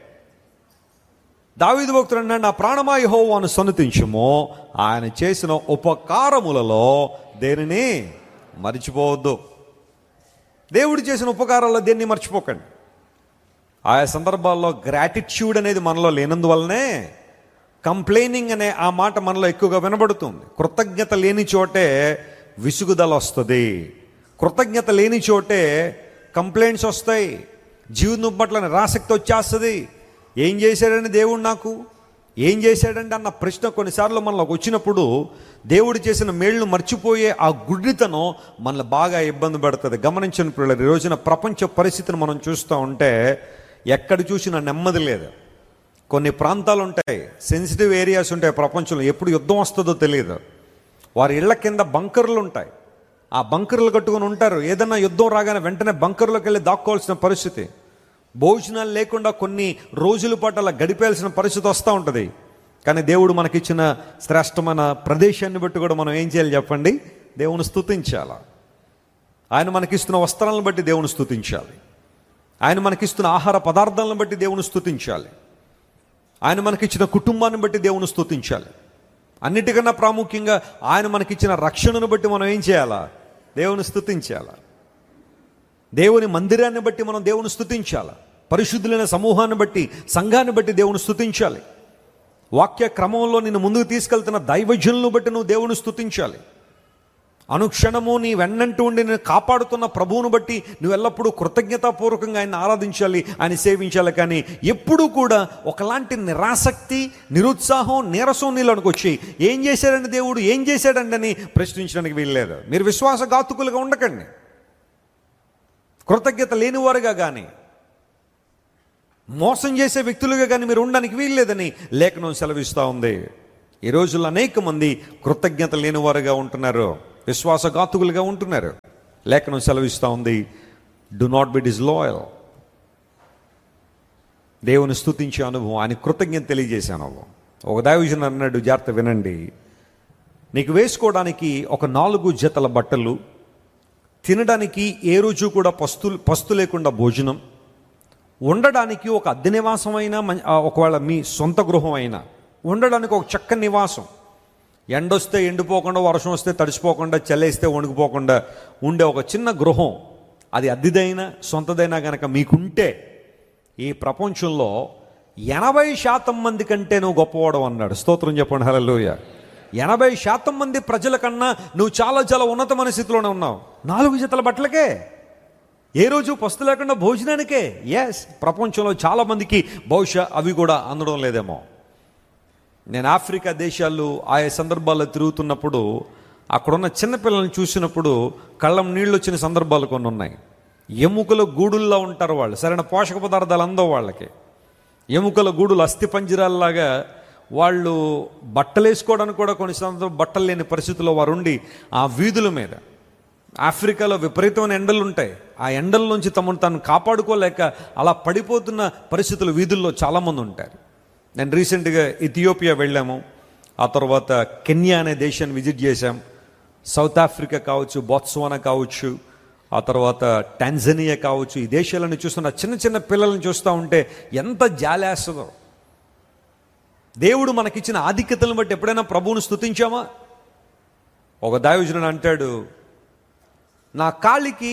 దావీదు భక్తుడు అన్నాడు నా ప్రాణమా యెహోవాను సన్నుతించుము ఆయన చేసిన ఉపకారములలో దేనిని మరిచిపోవద్దు దేవుడు చేసిన ఉపకారాల్లో దేన్ని మర్చిపోకండి ఆయా సందర్భాల్లో గ్రాటిట్యూడ్ అనేది మనలో లేనందువల్లనే కంప్లైనింగ్ అనే ఆ మాట మనలో ఎక్కువగా వినబడుతుంది కృతజ్ఞత లేని చోటే విసుగుదల వస్తుంది కృతజ్ఞత లేని చోటే కంప్లైంట్స్ వస్తాయి జీవితం పట్ల నిరాసక్తి వచ్చేస్తుంది ఏం చేశాడని దేవుడు నాకు ఏం చేశాడంటే అన్న ప్రశ్న కొన్నిసార్లు మనలోకి వచ్చినప్పుడు దేవుడు చేసిన మేళ్లు మర్చిపోయే ఆ గుడ్డితనం మనల్ని బాగా ఇబ్బంది పెడుతుంది గమనించిన పిల్లలు ఈ రోజున ప్రపంచ పరిస్థితిని మనం చూస్తూ ఉంటే ఎక్కడ చూసినా నెమ్మది లేదు కొన్ని ప్రాంతాలు ఉంటాయి సెన్సిటివ్ ఏరియాస్ ఉంటాయి ప్రపంచంలో ఎప్పుడు యుద్ధం వస్తుందో తెలియదు వారి ఇళ్ల కింద బంకర్లు ఉంటాయి ఆ బంకర్లు కట్టుకొని ఉంటారు ఏదన్నా యుద్ధం రాగానే వెంటనే బంకర్లోకి వెళ్ళి దాక్కోవాల్సిన పరిస్థితి భోజనాలు లేకుండా కొన్ని రోజుల పాటు అలా గడిపేయాల్సిన పరిస్థితి వస్తూ ఉంటుంది కానీ దేవుడు మనకిచ్చిన శ్రేష్టమైన ప్రదేశాన్ని బట్టి కూడా మనం ఏం చేయాలి చెప్పండి దేవుని స్తుతించాలా ఆయన మనకిస్తున్న వస్త్రాలను బట్టి దేవుని స్తుతించాలి ఆయన మనకిస్తున్న ఆహార పదార్థాలను బట్టి దేవుని స్తుతించాలి ఆయన మనకిచ్చిన కుటుంబాన్ని బట్టి దేవుని స్తుతించాలి అన్నిటికన్నా ప్రాముఖ్యంగా ఆయన మనకిచ్చిన రక్షణను బట్టి మనం ఏం చేయాలా దేవుని స్తుతించాలా దేవుని మందిరాన్ని బట్టి మనం దేవుని స్తుతించాలి పరిశుద్ధులైన సమూహాన్ని బట్టి సంఘాన్ని బట్టి దేవుని స్తుతించాలి వాక్య క్రమంలో నిన్ను ముందుకు తీసుకెళ్తున్న దైవజనులను బట్టి నువ్వు దేవుని స్తుతించాలి అనుక్షణము నీ వెన్నంటూ ఉండి నేను కాపాడుతున్న ప్రభువును బట్టి నువ్వు ఎల్లప్పుడూ కృతజ్ఞతాపూర్వకంగా ఆయన ఆరాధించాలి ఆయన సేవించాలి కానీ ఎప్పుడూ కూడా ఒకలాంటి నిరాసక్తి నిరుత్సాహం నీరసం నీళ్ళనికి వచ్చి ఏం చేశాడండి దేవుడు ఏం చేశాడండి అని ప్రశ్నించడానికి వీల్లేదు మీరు విశ్వాసఘాతుకులుగా ఉండకండి కృతజ్ఞత లేనివారుగా కానీ మోసం చేసే వ్యక్తులుగా కానీ మీరు ఉండడానికి వీల్లేదని లేఖనం సెలవిస్తూ ఉంది ఈ రోజుల్లో అనేక మంది కృతజ్ఞత లేనివారుగా ఉంటున్నారు విశ్వాసఘాతుకులుగా ఉంటున్నారు లేఖనం సెలవిస్తూ ఉంది do not be disloyal దేవుని స్తుతించే అనుభవం ఆయన కృతజ్ఞత తెలియజేసే అనుభవం ఒక దైవజన్ అన్నాడు జాగ్రత్త వినండి నీకు వేసుకోవడానికి ఒక నాలుగు జతల బట్టలు తినడానికి ఏ రోజు కూడా పస్తు పస్తు లేకుండా భోజనం ఉండడానికి ఒక అద్దె నివాసం అయినా మం- ఆ, ఒకవేళ మీ సొంత గృహం అయినా ఉండడానికి ఒక చక్కని నివాసం ఎండొస్తే ఎండిపోకుండా వర్షం వస్తే తడిసిపోకుండా చల్లేస్తే వణుకుపోకుండా ఉండే ఒక చిన్న గృహం అది అద్దెదైనా సొంతదైనా కనుక మీకుంటే ఈ ప్రపంచంలో ఎనభై శాతం మంది కంటే నువ్వు గొప్పవాడు అన్నాడు స్తోత్రం చెప్పండి హలోయ ఎనభై శాతం మంది ప్రజల కన్నా నువ్వు చాలా చాలా ఉన్నతమైన స్థితిలోనే ఉన్నావు నాలుగు జతల బట్టలకే ఏ రోజు పస్తు లేకుండా భోజనానికే ఎస్ ప్రపంచంలో చాలా మందికి బహుశా అవి కూడా అందడం లేదేమో నేను ఆఫ్రికా దేశాలు ఆయా సందర్భాల్లో తిరుగుతున్నప్పుడు అక్కడున్న చిన్నపిల్లల్ని చూసినప్పుడు కళ్ళం నీళ్ళు వచ్చిన సందర్భాలు కొన్ని ఉన్నాయి ఎముకల గూడుల్లో ఉంటారు వాళ్ళు సరైన పోషక పదార్థాలు అందవు వాళ్ళకి ఎముకల గూడులు అస్థి పంజరాల్లాగా వాళ్ళు బట్టలు వేసుకోవడానికి కూడా కొన్ని సందర్భం బట్టలు లేని పరిస్థితుల్లో వారు ఉండి ఆ వీధుల మీద ఆఫ్రికాలో విపరీతమైన ఎండలు ఉంటాయి ఆ ఎండల నుంచి తమను తాను కాపాడుకోలేక అలా పడిపోతున్న పరిస్థితులు వీధుల్లో చాలామంది ఉంటారు నేను రీసెంట్గా ఇథియోపియా వెళ్ళాము ఆ తర్వాత కెన్యా అనే దేశాన్ని విజిట్ చేశాం సౌత్ ఆఫ్రికా కావచ్చు బొత్స్వానా కావచ్చు ఆ తర్వాత టాంజనియా కావచ్చు ఈ దేశాలను చూస్తున్న చిన్న చిన్న పిల్లల్ని చూస్తూ ఉంటే ఎంత జాలేస్తుందో దేవుడు మనకిచ్చిన ఆధిక్యతలను బట్టి ఎప్పుడైనా ప్రభువును స్తుతించామా ఒక దాయోజనుడు అంటాడు నా కాలికి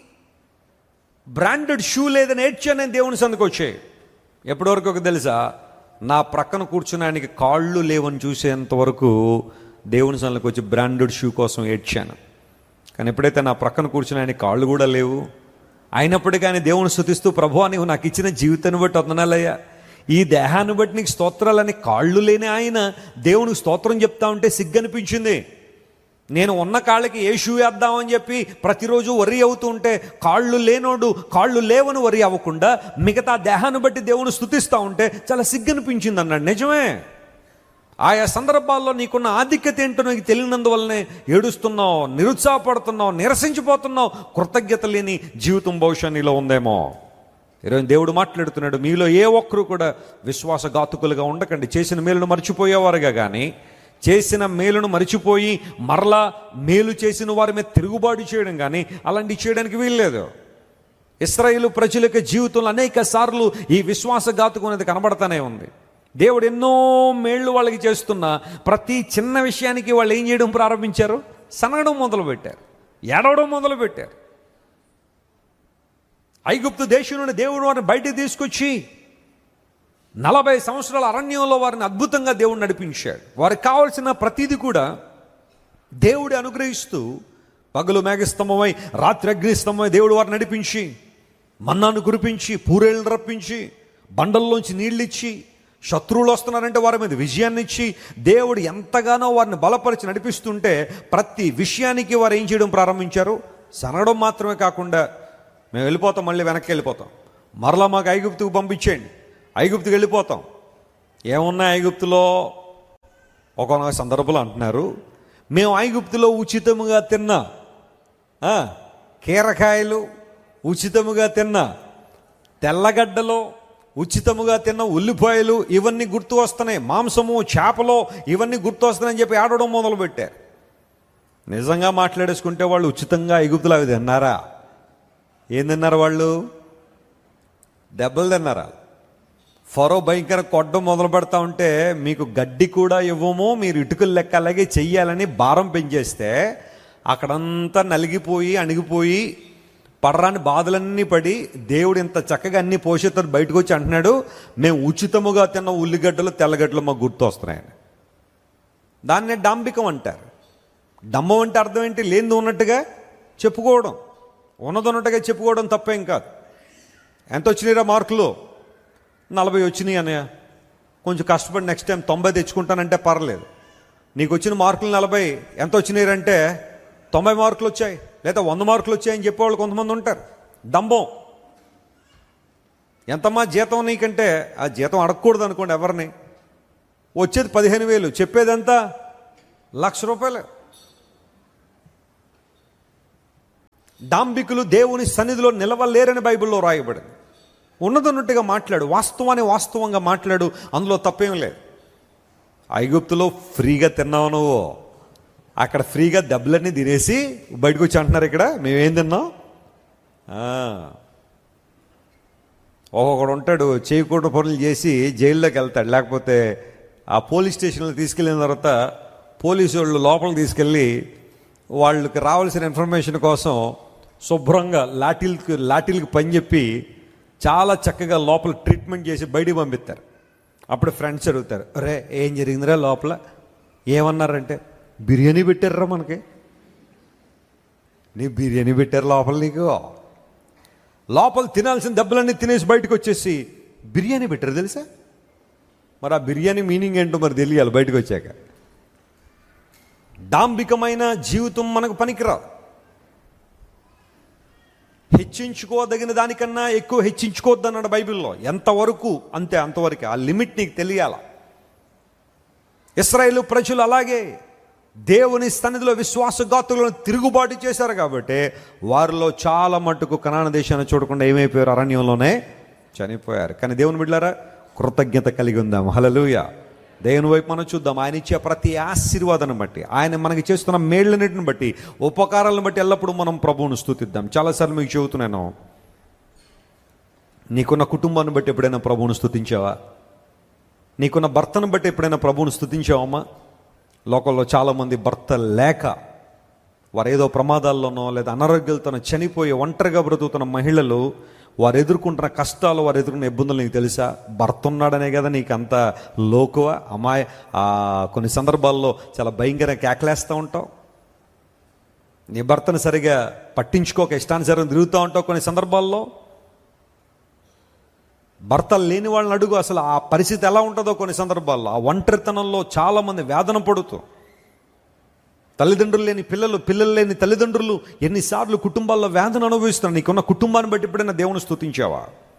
బ్రాండెడ్ షూ లేదని ఏడ్చాను నేను దేవుని సందుకు వచ్చాయి ఎప్పటివరకు ఒక తెలుసా నా ప్రక్కన కూర్చుని ఆయనకి కాళ్ళు లేవని చూసేంత వరకు దేవుని సందుకు వచ్చి బ్రాండెడ్ షూ కోసం ఏడ్చాను కానీ ఎప్పుడైతే నా ప్రక్కన కూర్చుని ఆయన కాళ్ళు కూడా లేవు అయినప్పటికీ ఆయన దేవుని స్థుతిస్తూ ప్రభు నీవు నాకు ఇచ్చిన జీవితాన్ని బట్టి వందనాలయ్యా ఈ దేహాన్ని బట్టి నీకు స్తోత్రాలని కాళ్ళు లేని ఆయన దేవునికి స్తోత్రం చెప్తా ఉంటే సిగ్గనిపించింది నేను ఉన్న కాళ్ళకి ఏ షూ వేద్దామని చెప్పి ప్రతిరోజు వరి అవుతూ ఉంటే కాళ్ళు లేనోడు కాళ్ళు లేవని వరి అవ్వకుండా మిగతా దేహాన్ని బట్టి దేవుని స్థుతిస్తూ ఉంటే చాలా సిగ్గనిపించింది అన్నాడు నిజమే ఆయా సందర్భాల్లో నీకున్న ఆధిక్యత ఏంటో నీకు తెలియనందువల్లనే ఏడుస్తున్నావు నిరుత్సాహపడుతున్నావు నిరసించిపోతున్నావు కృతజ్ఞత లేని జీవితం బహుశా నీలో ఉందేమో ఈరోజు దేవుడు మాట్లాడుతున్నాడు మీలో ఏ ఒక్కరు కూడా విశ్వాసఘాతుకులుగా ఉండకండి చేసిన మేలును మర్చిపోయేవారుగా కానీ చేసిన మేలును మరిచిపోయి మరలా మేలు చేసిన వారి మీద తిరుగుబాటు చేయడం కానీ అలాంటివి చేయడానికి వీల్లేదు ఇస్రాయేలు ప్రజల యొక్క జీవితంలో అనేక సార్లు ఈ విశ్వాసఘాతుకం అనేది కనబడతానే ఉంది దేవుడు ఎన్నో మేళ్ళు వాళ్ళకి చేస్తున్నా ప్రతి చిన్న విషయానికి వాళ్ళు ఏం చేయడం ప్రారంభించారు సనగడం మొదలుపెట్టారు ఏడవడం మొదలుపెట్టారు ఐగుప్తు దేశం నుండి దేవుడు వారిని బయటికి తీసుకొచ్చి నలభై సంవత్సరాల అరణ్యంలో వారిని అద్భుతంగా దేవుడు నడిపించాడు వారికి కావాల్సిన ప్రతిదీ కూడా దేవుడు అనుగ్రహిస్తూ పగలు మేఘస్తంభమై రాత్రి అగ్నిస్తంభమై దేవుడు వారిని నడిపించి మన్నాను కురిపించి పూరేళ్ళను రప్పించి బండల్లోంచి నీళ్ళిచ్చి శత్రువులు వస్తున్నారంటే వారి మీద విజయాన్ని ఇచ్చి దేవుడు ఎంతగానో వారిని బలపరిచి నడిపిస్తుంటే ప్రతి విషయానికి వారు ఏం చేయడం ప్రారంభించారు సనగడం మాత్రమే కాకుండా మేము వెళ్ళిపోతాం మళ్ళీ వెనక్కి వెళ్ళిపోతాం మరలా మాకు ఐగుప్తుకు పంపించేయండి ఐగుప్తుకి వెళ్ళిపోతాం ఏమున్నా ఐగుప్తులో ఒక సందర్భంలో అంటున్నారు మేము ఐగుప్తులో ఉచితముగా తిన్నా ఆ, కీరకాయలు ఉచితముగా తిన్నా తెల్లగడ్డలో ఉచితముగా తిన్న ఉల్లిపాయలు ఇవన్నీ గుర్తు వస్తున్నాయి మాంసము చేపలో ఇవన్నీ గుర్తు వస్తున్నాయని చెప్పి ఆడడం మొదలుపెట్టారు నిజంగా మాట్లాడేసుకుంటే వాళ్ళు ఉచితంగా ఐగుప్తులు అవి తిన్నారా ఏం తిన్నారు వాళ్ళు దెబ్బలు తిన్నారా ఫరో భయంకర కొట్టడం మొదలు పెడతా ఉంటే మీకు గడ్డి కూడా ఇవ్వము మీరు ఇటుకలు లెక్క అలాగే చెయ్యాలని భారం పెంచేస్తే అక్కడంతా నలిగిపోయి అణిగిపోయి పడరాని బాధలన్నీ పడి దేవుడు ఇంత చక్కగా అన్ని పోషితాడు బయటకు వచ్చి అంటున్నాడు మేము ఉచితముగా తిన్న ఉల్లిగడ్డలు తెల్లగడ్డలు మాకు గుర్తు వస్తున్నాయని దాన్నే డాంబికం అంటారు డమ్మం అంటే అర్థం ఏంటి లేనిది ఉన్నట్టుగా చెప్పుకోవడం ఉన్నది ఉన్నట్టుగా చెప్పుకోవడం తప్పేం కాదు ఎంత వచ్చినాయిరా మార్కులు నలభై వచ్చినాయి అన్నయ్య కొంచెం కష్టపడి నెక్స్ట్ టైం తొంభై తెచ్చుకుంటానంటే పర్లేదు నీకు వచ్చిన మార్కులు నలభై ఎంత వచ్చినాయంటే తొంభై మార్కులు వచ్చాయి లేదా వంద మార్కులు వచ్చాయని చెప్పేవాళ్ళు కొంతమంది ఉంటారు డంబం ఎంతమ్మా జీతం నీకంటే ఆ జీతం అడగకూడదు అనుకోండి ఎవరిని వచ్చేది పదిహేను వేలు చెప్పేదంతా లక్ష రూపాయలు డాంబికులు దేవుని సన్నిధిలో నిలవలేరని బైబిల్లో రాయబడింది ఉన్నదన్నట్టుగా మాట్లాడు వాస్తవాన్ని వాస్తవంగా మాట్లాడు అందులో తప్పేం లేదు ఐగుప్తులో ఫ్రీగా తిన్నావు నువ్వు అక్కడ ఫ్రీగా దెబ్బలన్నీ తినేసి బయటకు వచ్చి అంటున్నారు ఇక్కడ మేమేం తిన్నాం ఆ. ఒక్కొక్కడు ఉంటాడు చేయకూడని పనులు చేసి జైల్లోకి వెళ్తాడు లేకపోతే ఆ పోలీస్ స్టేషన్లో తీసుకెళ్ళిన తర్వాత పోలీసు వాళ్ళు లోపల తీసుకెళ్ళి వాళ్ళకి రావాల్సిన ఇన్ఫర్మేషన్ కోసం శుభ్రంగా లాఠీలకి లాఠీలకి పని చెప్పి చాలా చక్కగా లోపల ట్రీట్మెంట్ చేసి బయటికి పంపిస్తారు అప్పుడు ఫ్రెండ్స్ అడుగుతారు రే ఏం జరిగిందిరా లోపల ఏమన్నారంటే బిర్యానీ పెట్టారా మనకి నీ బిర్యానీ పెట్టారు లోపల నీకు లోపల తినాల్సిన దెబ్బలన్నీ తినేసి బయటకు వచ్చేసి బిర్యానీ పెట్టారు తెలుసా మరి ఆ బిర్యానీ మీనింగ్ ఏంటో మరి తెలియాలి బయటకు వచ్చాక డాంబికమైన జీవితం మనకు పనికిరాదు హెచ్చించుకోదగిన దానికన్నా ఎక్కువ హెచ్చించుకోవద్దు అన్నాడు బైబిల్లో ఎంతవరకు అంతే అంతవరకు ఆ లిమిట్ నీకు తెలియాల ఇస్రాయేల్ ప్రజలు అలాగే దేవుని సన్నిధిలో విశ్వాసఘాతులను తిరుగుబాటు చేశారు కాబట్టి వారిలో చాలా మట్టుకు కనాన దేశాన్ని చూడకుండా ఏమైపోయారు అరణ్యంలోనే చనిపోయారు కానీ దేవుని బిడ్డారా కృతజ్ఞత కలిగి ఉందాం హలలుయ దేవుని వైపు మనం చూద్దాం ఆయన ఇచ్చే ప్రతి ఆశీర్వాదాన్ని బట్టి ఆయన మనకి చేస్తున్న మేళ్ళన్నిటిని బట్టి ఉపకారాలను బట్టి ఎల్లప్పుడూ మనం ప్రభువును స్థుతిద్దాం చాలాసార్లు మీకు చెబుతున్నాను నీకున్న కుటుంబాన్ని బట్టి ఎప్పుడైనా ప్రభువును స్థుతించావా నీకున్న భర్తను బట్టి ఎప్పుడైనా ప్రభువును స్థుతించావమ్మా లోకంలో చాలామంది భర్త లేక వారు ఏదో ప్రమాదాల్లోనో లేదా అనారోగ్యాలతోనో చనిపోయి ఒంటరిగా బ్రతుకుతున్న మహిళలు వారు ఎదుర్కొంటున్న కష్టాలు వారు ఎదుర్కొన్న ఇబ్బందులు నీకు తెలుసా భర్త ఉన్నాడనే కదా నీకు అంత లోకువ అమాయ ఆ, కొన్ని సందర్భాల్లో చాలా భయంకరంగా కేకలేస్తూ ఉంటావు నీ భర్తను సరిగా పట్టించుకోక ఇష్టానుసారం తిరుగుతూ ఉంటావు కొన్ని సందర్భాల్లో భర్త లేని వాళ్ళని అడుగు అసలు ఆ పరిస్థితి ఎలా ఉంటుందో కొన్ని సందర్భాల్లో ఆ ఒంటరితనంలో చాలామంది వేదన పడుతూ తల్లిదండ్రులు లేని పిల్లలు పిల్లలు లేని తల్లిదండ్రులు ఎన్నిసార్లు కుటుంబాల్లో వేదన అనుభవిస్తున్నారు నీకున్న కుటుంబాన్ని బట్టి ఎప్పుడైనా దేవుని స్తుతించావా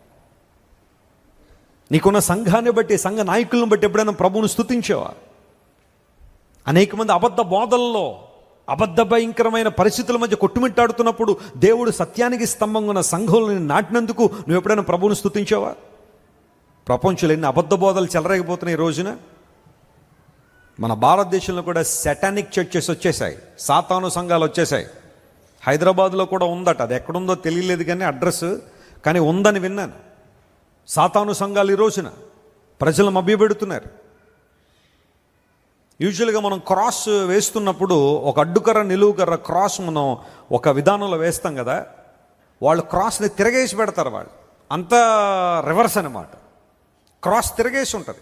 నీకున్న సంఘాన్ని బట్టి సంఘ నాయకులను బట్టి ఎప్పుడైనా ప్రభువును స్తుతించావా అనేక మంది అబద్ధ బోధల్లో అబద్ధ భయంకరమైన పరిస్థితుల మధ్య కొట్టుమిట్టాడుతున్నప్పుడు దేవుడు సత్యానికి స్తంభంగా ఉన్న సంఘంలో నాటినందుకు నువ్వు ఎప్పుడైనా ప్రభువును స్తుతించావా ప్రపంచంలో ఎన్ని అబద్ధ బోధలు చెలరేగిపోతున్నాయి ఈ రోజున మన భారతదేశంలో కూడా సెటానిక్ చర్చెస్ వచ్చేసాయి సాతాను సంఘాలు వచ్చేసాయి హైదరాబాద్లో కూడా ఉందట అది ఎక్కడుందో తెలియలేదు కానీ అడ్రస్ కానీ ఉందని విన్నాను సాతాను సంఘాలు ఈ రోజున ప్రజలు మభ్యపెడుతున్నారు యూజువల్గా మనం క్రాస్ వేస్తున్నప్పుడు ఒక అడ్డుకర్ర నిలువుకర్ర క్రాస్ మనం ఒక విధానంలో వేస్తాం కదా వాళ్ళు క్రాస్ని తిరగేసి పెడతారు వాళ్ళు అంతా రివర్స్ అనమాట క్రాస్ తిరగేసి ఉంటుంది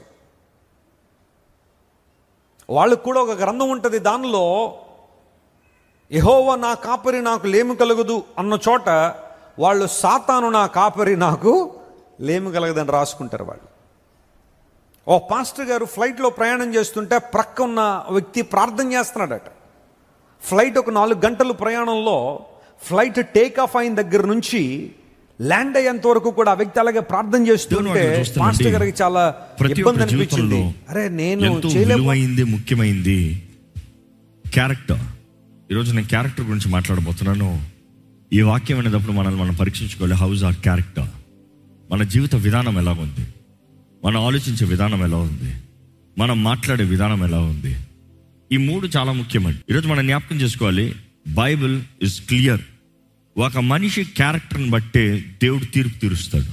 వాళ్ళకు కూడా ఒక గ్రంథం ఉంటుంది దానిలో యహోవ నా కాపరి నాకు లేమి కలగదు అన్న చోట వాళ్ళు సాతాను నా కాపరి నాకు లేమి కలగదని రాసుకుంటారు వాళ్ళు ఓ పాస్టర్ గారు ఫ్లైట్లో ప్రయాణం చేస్తుంటే ప్రక్క ఉన్న వ్యక్తి ప్రార్థన చేస్తున్నాడట ఫ్లైట్ ఒక నాలుగు గంటల ప్రయాణంలో ఫ్లైట్ టేక్ ఆఫ్ అయిన దగ్గర నుంచి ల్యాండ్ అయ్యేంత వరకు కూడా ఆ వ్యక్తి అలాగే ప్రార్థన దేవుని చేస్తుంటే వాక్యం చూస్తానండి. పాస్టర్ గారికి చాలా ప్రతి ఇబ్బంది ఒక్క అనిపించింది జీవితంలో అరే నేను ఎంతో చేయలేము విలువైంది ముఖ్యమైంది క్యారెక్టర్ ఈరోజు నేను క్యారెక్టర్ గురించి మాట్లాడబోతున్నాను ఈ వాక్యం అనేటప్పుడు మనల్ని మనం పరీక్షించుకోవాలి హౌస్ ఆర్ క్యారెక్టర్ మన జీవిత విధానం ఎలా ఉంది మనం ఆలోచించే విధానం ఎలా ఉంది మనం మాట్లాడే విధానం ఎలా ఉంది ఈ మూడు చాలా ముఖ్యమండి ఈరోజు మనం జ్ఞాపకం చేసుకోవాలి బైబిల్ ఇస్ క్లియర్ ఒక మనిషి క్యారెక్టర్ని బట్టే దేవుడు తీర్పు తీరుస్తాడు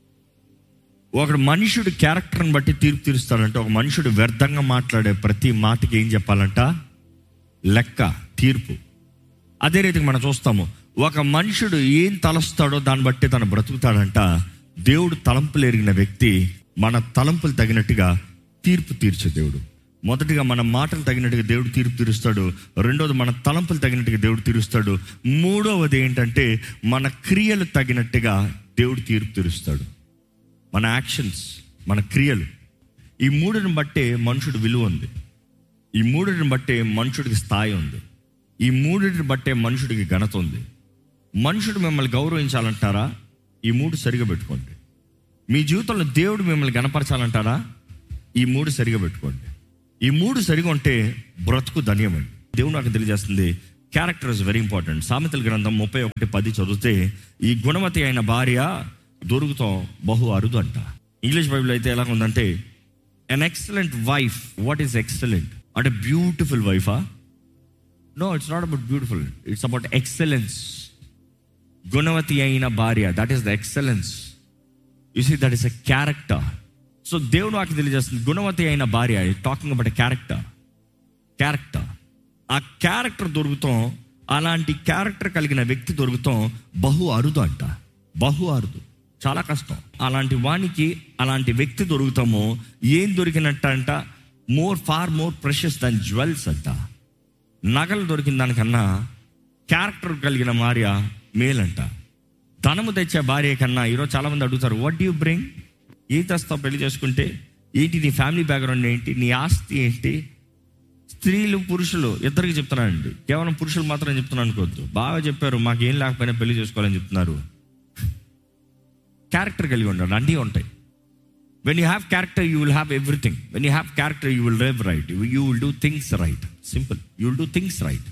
ఒకడు మనుషుడు క్యారెక్టర్ని బట్టి తీర్పు తీరుస్తాడంటే ఒక మనుషుడు వ్యర్థంగా మాట్లాడే ప్రతి మాటకి ఏం చెప్పాలంట లెక్క తీర్పు అదే రీతికి మనం చూస్తాము ఒక మనుషుడు ఏం తలస్తాడో దాన్ని బట్టి తను బ్రతుకుతాడంట దేవుడు తలంపులు ఎరిగిన వ్యక్తి మన తలంపులు తగినట్టుగా తీర్పు తీర్చే దేవుడు మొదటిగా మన మాటలు తగినట్టుగా దేవుడు తీర్పు తీరుస్తాడు రెండోది మన తలంపులు తగినట్టుగా దేవుడు తీరుస్తాడు మూడవది ఏంటంటే మన క్రియలు తగినట్టుగా దేవుడు తీర్పు తీరుస్తాడు మన యాక్షన్స్ మన క్రియలు ఈ మూడుని బట్టే మనుషుడు విలువ ఉంది ఈ మూడుని బట్టే మనుషుడికి స్థాయి ఉంది ఈ మూడుని బట్టే మనుషుడికి ఘనత ఉంది మనుషుడు మిమ్మల్ని గౌరవించాలంటారా ఈ మూడు సరిగా పెట్టుకోండి మీ జీవితంలో దేవుడు మిమ్మల్ని గణపరచాలంటారా ఈ మూడు సరిగా పెట్టుకోండి ఈ మూడు సరిగా ఉంటే బ్రతుకు ధన్యమండి దేవుడు నాకు తెలియజేస్తుంది క్యారెక్టర్ ఇస్ వెరీ ఇంపార్టెంట్ సామెతల గ్రంథం ముప్పై ఒకటి పది చదివితే ఈ గుణవతి అయిన భార్య దొరుకుతాం బహు అరుదు అంట ఇంగ్లీష్ బైబిల్ అయితే ఎలా ఉందంటే an excellent wife what is excellent అంటే బ్యూటిఫుల్ వైఫా no it's not about beautiful it's about excellence గుణవతి అయిన భార్య that is the excellence you see that is a character so దేవుడు నాకు తెలియజేస్తుంది గుణవతి అయిన భార్య టాకింగ్ అబౌట్ క్యారెక్టర్ క్యారెక్టర్ ఆ క్యారెక్టర్ దొరుకుతాం అలాంటి క్యారెక్టర్ కలిగిన వ్యక్తి దొరుకుతాం బహు అరుదు అంట బహు అరుదు చాలా కష్టం అలాంటి వానికి అలాంటి వ్యక్తి దొరుకుతామో ఏం దొరికినట్ట అంట more far more precious than jewels అంట నగలు దొరికిన దానికన్నా క్యారెక్టర్ కలిగిన భార్య మేలంట ధనము తెచ్చే భార్య కన్నా ఈరోజు చాలా మంది అడుగుతారు వాట్ యూ బ్రింగ్ ఏం తెస్తావు పెళ్లి చేసుకుంటే ఏంటి నీ ఫ్యామిలీ బ్యాక్గ్రౌండ్ ఏంటి నీ ఆస్తి ఏంటి స్త్రీలు పురుషులు ఇద్దరికి చెప్తున్నానండి కేవలం పురుషులు మాత్రం చెప్తున్నాను అనుకోవద్దు బాగా చెప్పారు మాకేం లేకపోయినా పెళ్లి చేసుకోవాలని చెప్తున్నారు క్యారెక్టర్ కలిగి ఉండాలి అన్నీ ఉంటాయి when you have character you will have everything when you have character you will live right you will do things right simple you will do things right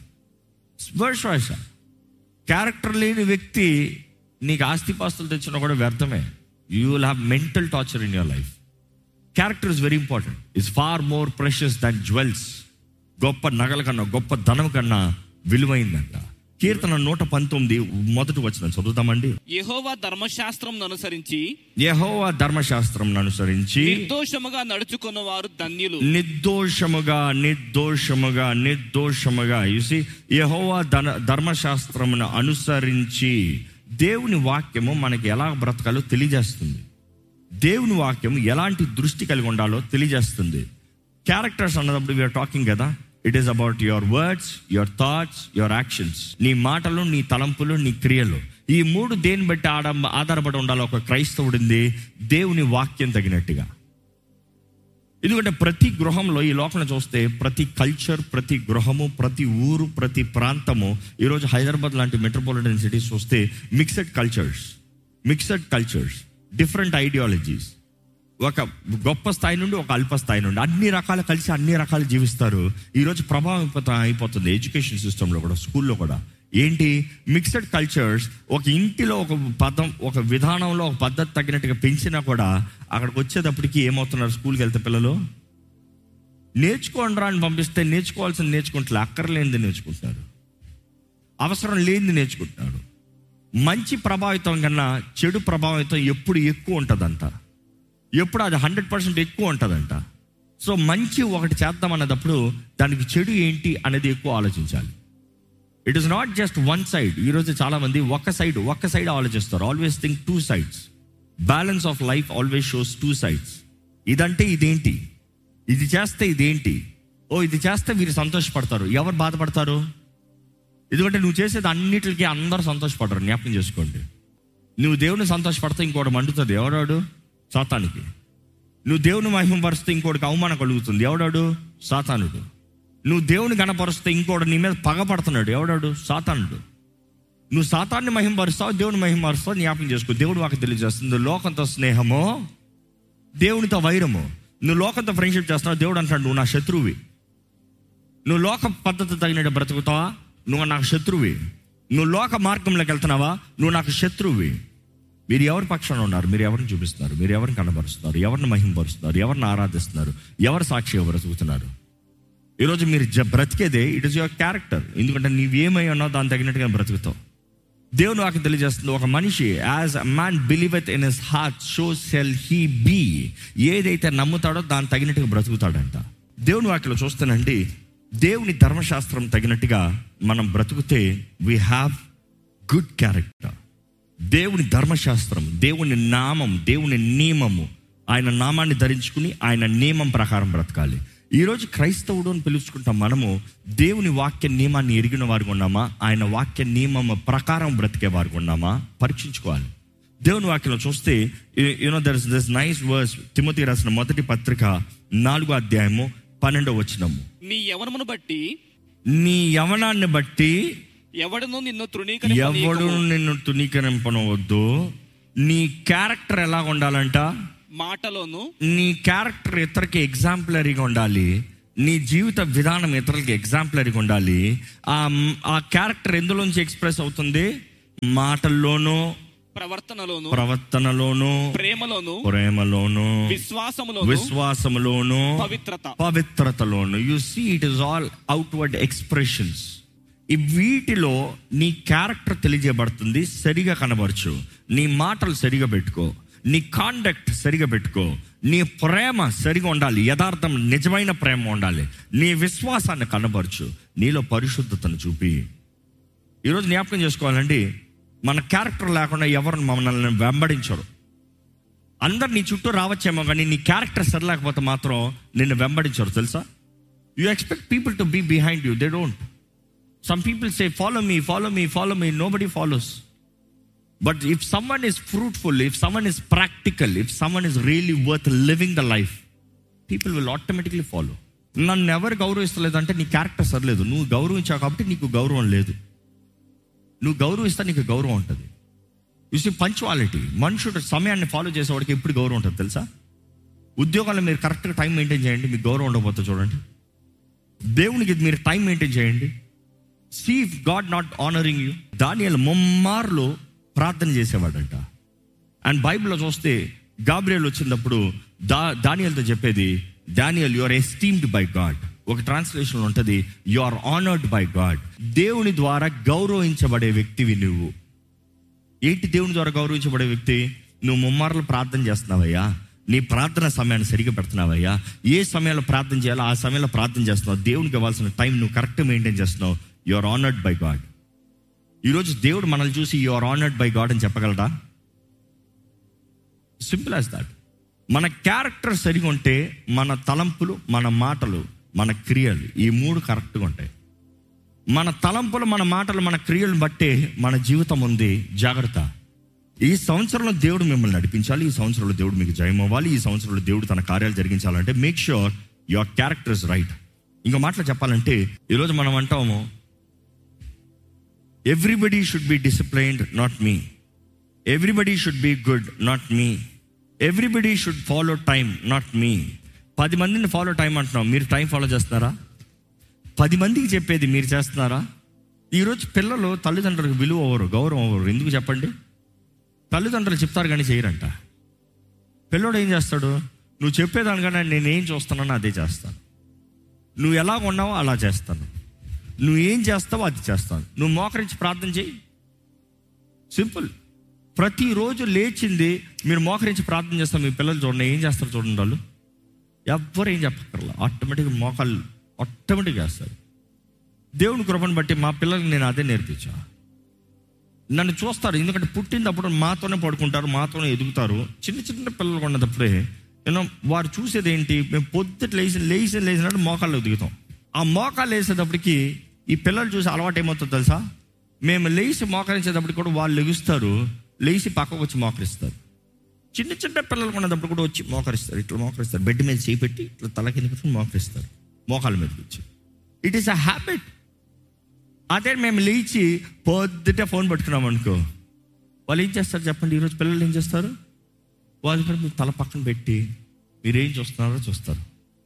వర్ష క్యారెక్టర్ లేని వ్యక్తి నీకు ఆస్తిపాస్తులు తెచ్చినా కూడా వ్యర్థమే you will have mental torture in your life character is very important is far more precious than jewels గొప్ప నగల కన్నా గొప్ప ధనం కన్నా విలువైందంట కీర్తన నూట పంతొమ్మిది మొదటి వచ్చిన చదువుతామండి యెహోవా ధర్మశాస్త్రం అనుసరించి యెహోవా ధర్మశాస్త్రం అనుసరించి నిర్దోషముగా నడుచుకున్న వారు ధన్యులు నిర్దోషముగా నిర్దోషముగా నిర్దోషముగా చూసి యహోవా ధన ధర్మశాస్త్రమును అనుసరించి దేవుని వాక్యము మనకి ఎలా బ్రతకాలో తెలియజేస్తుంది దేవుని వాక్యం ఎలాంటి దృష్టి కలిగి ఉండాలో తెలియజేస్తుంది క్యారెక్టర్స్ అన్నప్పుడు వీఆర్ టాకింగ్ కదా it is about your words your thoughts your actions నీ మాటలు నీ తలంపులు నీ క్రియలు ఈ మూడు దేని బట్టి ఆడ ఆధారపడి ఉండాలో ఒక క్రైస్తవుడింది దేవుని వాక్యం తగినట్టుగా ఎందుకంటే ప్రతి గృహంలో ఈ లోకంలో చూస్తే ప్రతి కల్చర్ ప్రతి గృహము ప్రతి ఊరు ప్రతి ప్రాంతము ఈరోజు హైదరాబాద్ లాంటి మెట్రోపాలిటన్ సిటీస్ చూస్తే mixed cultures mixed cultures different ideologies ఒక గొప్ప స్థాయి నుండి ఒక అల్ప స్థాయి నుండి అన్ని రకాలు కలిసి అన్ని రకాలు జీవిస్తారు ఈరోజు ప్రభావితం అయిపోతుంది ఎడ్యుకేషన్ సిస్టంలో కూడా స్కూల్లో కూడా ఏంటి మిక్సెడ్ కల్చర్స్ ఒక ఇంటిలో ఒక పదం ఒక విధానంలో ఒక పద్ధతి తగినట్టుగా పెంచినా కూడా అక్కడికి వచ్చేటప్పటికి ఏమవుతున్నారు స్కూల్కి వెళ్తే పిల్లలు నేర్చుకోండి రా అని పంపిస్తే నేర్చుకోవాల్సింది నేర్చుకుంటారు అక్కర్లేనిది నేర్చుకుంటారు అవసరం లేనిది నేర్చుకుంటున్నారు మంచి ప్రభావితం కన్నా చెడు ప్రభావితం ఎప్పుడు ఎక్కువ ఉంటుందంట ఎప్పుడు అది హండ్రెడ్ పర్సెంట్ ఎక్కువ ఉంటుందంట సో మంచి ఒకటి చేద్దాం అన్నదప్పుడు దానికి చెడు ఏంటి అనేది ఎక్కువ ఆలోచించాలి it is not just one side ఈరోజు చాలా మంది ఒక సైడ్ ఒక సైడ్ ఆలోచిస్తారు always think two sides balance of life always shows two sides ఇదంటే ఇదేంటి ఇది చేస్తే ఇదేంటి ఓ ఇది చేస్తే వీరు సంతోషపడతారు ఎవరు బాధపడతారు ఎందుకంటే నువ్వు చేసేది అన్నిటికీ అందరూ సంతోషపడరు జ్ఞాపకం చేసుకోండి నువ్వు దేవుని సంతోషపడితే ఇంకోటి మండుతుంది ఎవరాడు సాతానికి నువ్వు దేవుని మహిమపరిస్తే ఇంకోటికి అవమానం కలుగుతుంది ఎవడాడు సాతానుడు నువ్వు దేవుని గణపరుస్తే ఇంకోటి నీ మీద పగపడుతున్నాడు ఎవడాడు సాతానుడు నువ్వు సాతాన్ని మహిమపరుస్తావు దేవుని మహిమపరుస్తావు జ్ఞాపకం చేసుకో దేవుడు మాకు తెలియజేస్తుంది లోకంతో స్నేహమో దేవునితో వైరము నువ్వు లోకంతో ఫ్రెండ్షిప్ చేస్తున్నావు దేవుడు అంటాడు నువ్వు నా శత్రువువి నువ్వు లోక పద్ధతి తగినట్టు బ్రతుకుతావా నువ్వు నాకు శత్రువి నువ్వు లోక మార్గంలోకి వెళ్తున్నావా నువ్వు నాకు శత్రువి మీరు ఎవరి పక్షాన ఉన్నారు మీరు ఎవరిని చూపిస్తున్నారు మీరు ఎవరిని కనబరుస్తున్నారు ఎవరిని మహింపరుస్తున్నారు ఎవరిని ఆరాధిస్తున్నారు ఎవరు సాక్షిగా బ్రతుకుతున్నారు ఈరోజు మీరు జ బ్రతికేదే ఇట్ ఇస్ యువర్ క్యారెక్టర్ ఎందుకంటే నీవేమై ఉన్నావు దాని తగినట్టుగా బ్రతుకుతావు దేవుడు నాకు తెలియజేస్తుంది ఒక మనిషి as a man believeth in his heart so shall he be ఏదైతే నమ్ముతాడో దాని తగినట్టుగా బ్రతుకుతాడంట దేవుని వాటిలో చూస్తానండి దేవుని ధర్మశాస్త్రం తగినట్టుగా మనం బ్రతుకుతే వీ హ్యావ్ గుడ్ క్యారెక్టర్ దేవుని ధర్మశాస్త్రం దేవుని నామం దేవుని నియమము ఆయన నామాన్ని ధరించుకుని ఆయన నియమం ప్రకారం బ్రతకాలి ఈరోజు క్రైస్తవుడు అని పిలుచుకుంటాం మనము దేవుని వాక్య నియమాన్ని ఎరిగిన వారికి ఉన్నామా ఆయన వాక్య నియమం ప్రకారం బ్రతికే వారికి ఉన్నామా పరీక్షించుకోవాలి దేవుని వాక్యంలో చూస్తే you know there is this nice verse తిమోతి రాసిన మొదటి పత్రిక నాలుగో అధ్యాయము పన్నెండో వచనము నీ యవనమును బట్టి నీ యవనాన్ని బట్టి ఎవడను నిన్ను ఎవడు తృణీకరింపనీయకము. నిన్ను తునీకరింపనవద్దు నీ క్యారెక్టర్ ఎలా ఉండాలంట మాటలోను నీ క్యారెక్టర్ ఇతరులకి ఎగ్జాంపులరీగా ఉండాలి నీ జీవిత విధానం ఇతరులకి ఎగ్జాంపులరీగా ఉండాలి ఆ ఆ క్యారెక్టర్ ఎందులోంచి ఎక్స్ప్రెస్ అవుతుంది మాటల్లోనూ ప్రవర్తనలోను ప్రవర్తనలోను ప్రేమలోను ప్రేమలోను విశ్వాసములోను విశ్వాసములోను పవిత్రత పవిత్రతలోను you see it is all outward expressions ఈ వీటిలో నీ క్యారెక్టర్ తెలియజేయబడుతుంది సరిగా కనబరచు నీ మాటలు సరిగా పెట్టుకో నీ కాండక్ట్ సరిగా పెట్టుకో నీ ప్రేమ సరిగా ఉండాలి యథార్థం నిజమైన ప్రేమ ఉండాలి నీ విశ్వాసాన్ని కనబరచు నీలో పరిశుద్ధతను చూపి ఈరోజు జ్ఞాపకం చేసుకోవాలండి మన క్యారెక్టర్ లేకుండా ఎవరు మమ్మల్ని వెంబడించరు అందరు నీ చుట్టూ రావచ్చేమో కానీ నీ క్యారెక్టర్ సరిలేకపోతే మాత్రం నిన్ను వెంబడించరు తెలుసా you expect people to be behind you they don't some people say follow me follow me follow me nobody follows but if someone is fruitful if someone is practical if someone is really worth living the life people will automatically follow నన్ను ఎవరు గౌరవిస్తలేదంటే నీ character సరిలేదు నువ్వు గౌరవించావు కాబట్టి నీకు గౌరవం లేదు నువ్వు గౌరవిస్తే నీకు గౌరవం ఉంటుంది చూసి పంచువాలిటీ మనుషుడు సమయాన్ని ఫాలో చేసేవాడికి ఎప్పుడు గౌరవం ఉంటుంది తెలుసా ఉద్యోగాల్లో మీరు కరెక్ట్గా టైం మెయింటైన్ చేయండి మీకు గౌరవం ఉండకపోతే చూడండి దేవునికి మీరు టైం మెయింటైన్ చేయండి see God not honoring you దానియల్ ముమ్మార్లు ప్రార్థన చేసేవాడంట అండ్ బైబిల్లో చూస్తే గాబ్రియల్ వచ్చినప్పుడు దా దానియల్తో చెప్పేది దానియల్ you are esteemed by God ఒక ట్రాన్స్లేషన్ ఉంటుంది you are honoured by God దేవుని ద్వారా గౌరవించబడే వ్యక్తివి నువ్వు ఏంటి దేవుని ద్వారా గౌరవించబడే వ్యక్తి నువ్వు ముమ్మార్లు ప్రార్థన చేస్తున్నావయ్యా నీ ప్రార్థన సమయాన్ని సరిగా పెడుతున్నావయ్యా ఏ సమయంలో ప్రార్థన చేయాలో ఆ సమయంలో ప్రార్థన చేస్తున్నావు దేవునికి ఇవ్వాల్సిన టైం నువ్వు కరెక్ట్ మెయింటైన్ చేస్తున్నావు you are honoured by God ఈరోజు దేవుడు మనల్ని చూసి you are honoured by God అని చెప్పగలరా సింపుల్ యాజ్ దాట్ మన క్యారెక్టర్ సరిగా ఉంటే మన తలంపులు మన మాటలు మన క్రియలు ఈ మూడు కరెక్ట్గా ఉంటాయి మన తలంపులు మన మాటలు మన క్రియలను బట్టే మన జీవితం ఉంది జాగ్రత్త ఈ సంవత్సరంలో దేవుడు మిమ్మల్ని నడిపించాలి ఈ సంవత్సరంలో దేవుడు మీకు జయం అవ్వాలి ఈ సంవత్సరంలో దేవుడు తన కార్యాలు జరిగించాలంటే make sure your character is right ఇంకో మాటలు చెప్పాలంటే ఈరోజు మనం అంటాము everybody should be disciplined not me everybody should be good not me everybody should follow time not me పది మందిని ఫాలో టైం అంటున్నాం మీరు టైం ఫాలో చేస్తున్నారా పది మందికి చెప్పేది మీరు చేస్తున్నారా ఈరోజు పిల్లలు తల్లిదండ్రులకు విలువ అవ్వరు గౌరవం అవ్వరు ఎందుకు చెప్పండి తల్లిదండ్రులు చెప్తారు కానీ చేయరంట పిల్లోడు ఏం చేస్తాడు నువ్వు చెప్పేదానికన్నా నేనేం చూస్తున్నానో అదే చేస్తాను నువ్వు ఎలా ఉన్నావో అలా చేస్తాను నువ్వు ఏం చేస్తావో అది చేస్తాను నువ్వు మోకరించి ప్రార్థన చేయి సింపుల్ ప్రతిరోజు లేచింది మీరు మోకరించి ప్రార్థన చేస్తాం మీ పిల్లలు చూడండి ఏం చేస్తారు చూడండి వాళ్ళు ఎవ్వరు ఏం చెప్పక్కర్లా ఆటోమేటిక్గా మోకాళ్ళు ఆటోమేటిక్ చేస్తారు దేవుని కృపను బట్టి మా పిల్లలకి నేను అదే నేర్పించా నన్ను చూస్తారు ఎందుకంటే పుట్టినప్పుడు మాతోనే పడుకుంటారు మాతోనే ఎదుగుతారు చిన్న చిన్న పిల్లలు ఉన్నప్పుడే యూనో వారు చూసేది ఏంటి మేము పొద్దుట లేచి లేచి లేచినట్టు మోకాళ్ళు ఎదుగుతాం ఆ మోకాళ్ళు వేసేటప్పటికి ఈ పిల్లలు చూసి అలవాటు ఏమవుతుందో తెలుసా మేము లేచి మోకరించేటప్పటికి కూడా వాళ్ళు లెగుస్తారు లేచి పక్కకు వచ్చి మోకరిస్తారు చిన్న చిన్న పిల్లలు కొన్నప్పుడు కూడా వచ్చి మోకరిస్తారు ఇట్లా మోకరిస్తారు బెడ్ మీద చేయి పెట్టి ఇట్లా తల కింద పెట్టుకుని మోకరిస్తారు మోకాల మీదకి వచ్చి ఇట్ ఈస్ అ హ్యాబిట్ అదే మేము లేచి పొద్దుటే ఫోన్ పట్టుకున్నాం అనుకో వాళ్ళు ఏం చేస్తారు చెప్పండి ఈరోజు పిల్లలు ఏం చేస్తారు వాళ్ళు కూడా మీ తల పక్కన పెట్టి మీరు ఏం చూస్తున్నారో చూస్తారు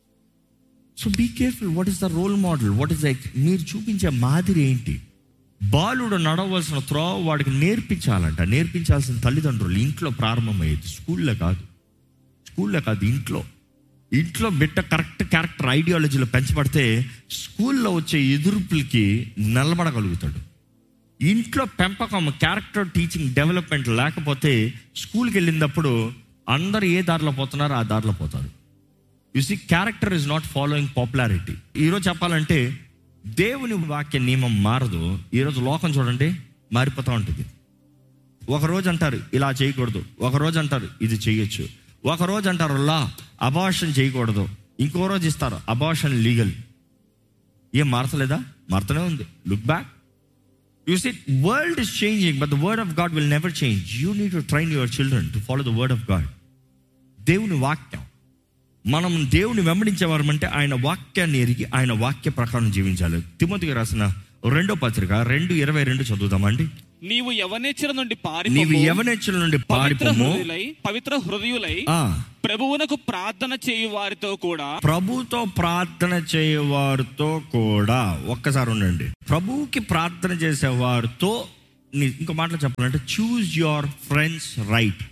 so be careful what is the role model what is like మీరు చూపించే మాదిరి ఏంటి బాలుడు నడవలసిన త్రోవ వాడికి నేర్పించాలంట నేర్పించాల్సిన తల్లిదండ్రులు ఇంట్లో ప్రారంభమయ్యేది స్కూల్లో కాదు స్కూల్లో కాదు ఇంట్లో ఇంట్లో బిడ్డ కరెక్ట్ క్యారెక్టర్ ఐడియాలజీలో పెంచబడితే స్కూల్లో వచ్చే ఎదుర్పులకి నిలబడగలుగుతాడు ఇంట్లో పెంపకం క్యారెక్టర్ టీచింగ్ డెవలప్మెంట్ లేకపోతే స్కూల్కి వెళ్ళినప్పుడు అందరు ఏ దారిలో పోతున్నారో ఆ దారిలో పోతారు you see character is not following popularity ఈరోజు చెప్పాలంటే దేవుని వాక్య నియమం మారదు ఈరోజు లోకం చూడండి మారిపోతూ ఉంటుంది ఒక రోజు అంటారు ఇలా చేయకూడదు ఒక రోజు అంటారు ఇది చేయొచ్చు ఒక రోజు అంటారు లా అబార్షన్ చేయకూడదు ఇంకో రోజు ఇస్తారు అబార్షన్ లీగల్ ఏం మారతలేదా మారుతూనే ఉంది look back you see world is changing but the word of God will never change you need to train your children to follow the word of God దేవుని వాక్యం మనం దేవుని వెంబడించేవారం అంటే ఆయన వాక్యాన్ని ఎరిగి ఆయన వాక్య ప్రకారం జీవించాలి తిమ్మతికి రాసిన రెండో పత్రిక రెండు ఇరవై రెండు చదువుదామండి నీవు యవనేచ్చల నుండి నీవు పారిపోము యవనెచ్చుల నుండి పవిత్ర పారిపోము హృదయులై పవిత్ర హృదయులై ఆ, ప్రభువునకు ప్రార్థన చేయు వారితో కూడా ప్రభుతో ప్రార్థన చేయవారితో కూడా ఒక్కసారి ఉండండి ప్రభువుకి ప్రార్థన చేసేవారితో నీ- ఇంకో మాటలో చెప్పాలంటే choose your friends right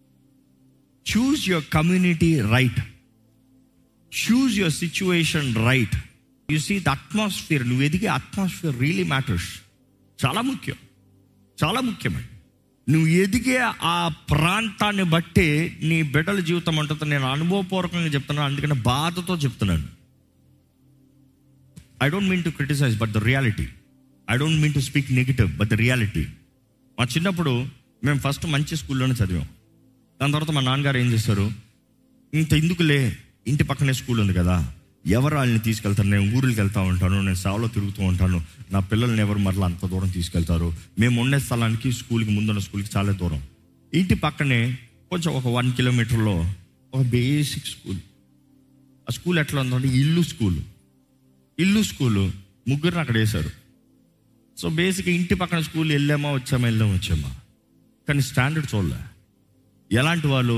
choose your community right choose your situation right you see the atmosphere నువ్వు ఎదిగే అట్మాస్ఫియర్ రియలీ మ్యాటర్స్ చాలా ముఖ్యం చాలా ముఖ్యమండి నువ్వు ఎదిగే ఆ ప్రాంతాన్ని బట్టి నీ బిడ్డల జీవితం ఉంటుంది నేను అనుభవపూర్వకంగా చెప్తున్నాను అందుకని బాధతో చెప్తున్నాను I don't mean to criticize but the reality I don't mean to speak negative but the reality మా చిన్నప్పుడు మేము ఫస్ట్ మంచి స్కూల్లోనే చదివాం దాని తర్వాత మా నాన్నగారు ఏం చేస్తారు ఇంత ఎందుకులే ఇంటి పక్కనే స్కూల్ ఉంది కదా ఎవరు వాళ్ళని తీసుకెళ్తారు నేను ఊరికి వెళ్తూ ఉంటాను నేను సేవలో తిరుగుతూ ఉంటాను నా పిల్లల్ని ఎవరు మరలా అంత దూరం తీసుకెళ్తారు మేము ఉండే స్థలానికి స్కూల్కి ముందున్న స్కూల్కి చాలా దూరం ఇంటి పక్కనే కొంచెం ఒక వన్ కిలోమీటర్లో ఒక బేసిక్ స్కూల్ ఆ స్కూల్ ఎట్లా ఉందంటే ఇల్లు స్కూల్ ఇల్లు స్కూలు ముగ్గురిని అక్కడ వేశారు సో బేసిక్ ఇంటి పక్కన స్కూల్ వెళ్ళామా వచ్చామా వెళ్ళామా వచ్చామా కానీ స్టాండర్డ్ చూడలే ఎలాంటి వాళ్ళు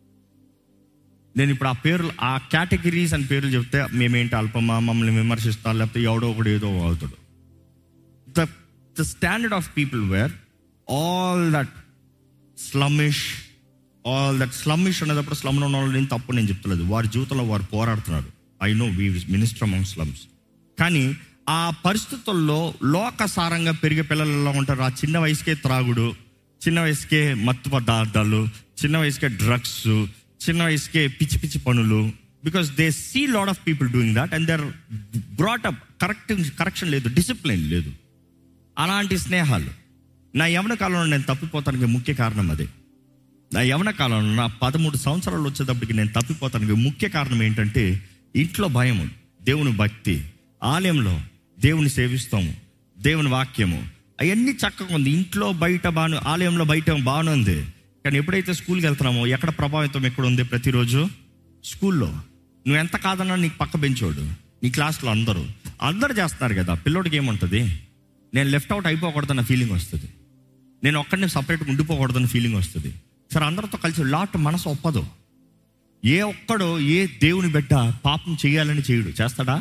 నేను ఇప్పుడు ఆ పేర్లు ఆ కేటగిరీస్ అని పేర్లు చెప్తే మేమేంటి అల్పమా మమ్మల్ని విమర్శిస్తా లేకపోతే ఎవడో ఒకడు ఏదో అవుతాడు the the standard of people where all that slummish all that slummish అనేటప్పుడు స్లమ్లో ఉన్న వాళ్ళు నేను తప్పు నేను చెప్తలేదు వారి జీవితంలో వారు పోరాడుతున్నారు I know we minister among slums కానీ ఆ పరిస్థితుల్లో లోకసారంగా పెరిగే పిల్లలు ఎలా ఉంటారు ఆ చిన్న వయసుకే త్రాగుడు చిన్న వయసుకే మత్తు పదార్థాలు చిన్న వయసుకే డ్రగ్స్ చిన్న వయసుకే పిచ్చి పిచ్చి పనులు because they see lot of people doing that and there brought up correct correction లేదు డిసిప్లిన్ లేదు అలాంటి స్నేహాలు నా యవన కాలంలో నేను తప్పిపోతానికి ముఖ్య కారణం అదే నా యవన కాలంలో నా పదమూడు సంవత్సరాలు వచ్చేటప్పటికి నేను తప్పిపోతానికి ముఖ్య కారణం ఏంటంటే ఇంట్లో భయము దేవుని భక్తి ఆలయంలో దేవుని సేవిస్తాము దేవుని వాక్యము అవన్నీ చక్కగా ఉంది ఇంట్లో బయట బాను ఆలయంలో బయట బాగానే ఉంది కానీ ఎప్పుడైతే స్కూల్కి వెళ్తున్నామో ఎక్కడ ప్రభావితం ఎక్కడ ఉంది ప్రతిరోజు స్కూల్లో నువ్వు ఎంత కాదన్నా నీకు పక్క బెంచోడు నీ క్లాస్లో అందరూ అందరు చేస్తున్నారు కదా పిల్లోడికి ఏముంటుంది నేను లెఫ్ట్ అవుట్ అయిపోకూడదన్న ఫీలింగ్ వస్తుంది నేను ఒక్కడిని సపరేట్గా ఉండిపోకూడదన్న ఫీలింగ్ వస్తుంది సరే అందరితో కలిసి లాట్ మనసు ఒప్పదు ఏ ఒక్కడో ఏ దేవుని బిడ్డ పాపం చేయాలని చేయడు చేస్తాడా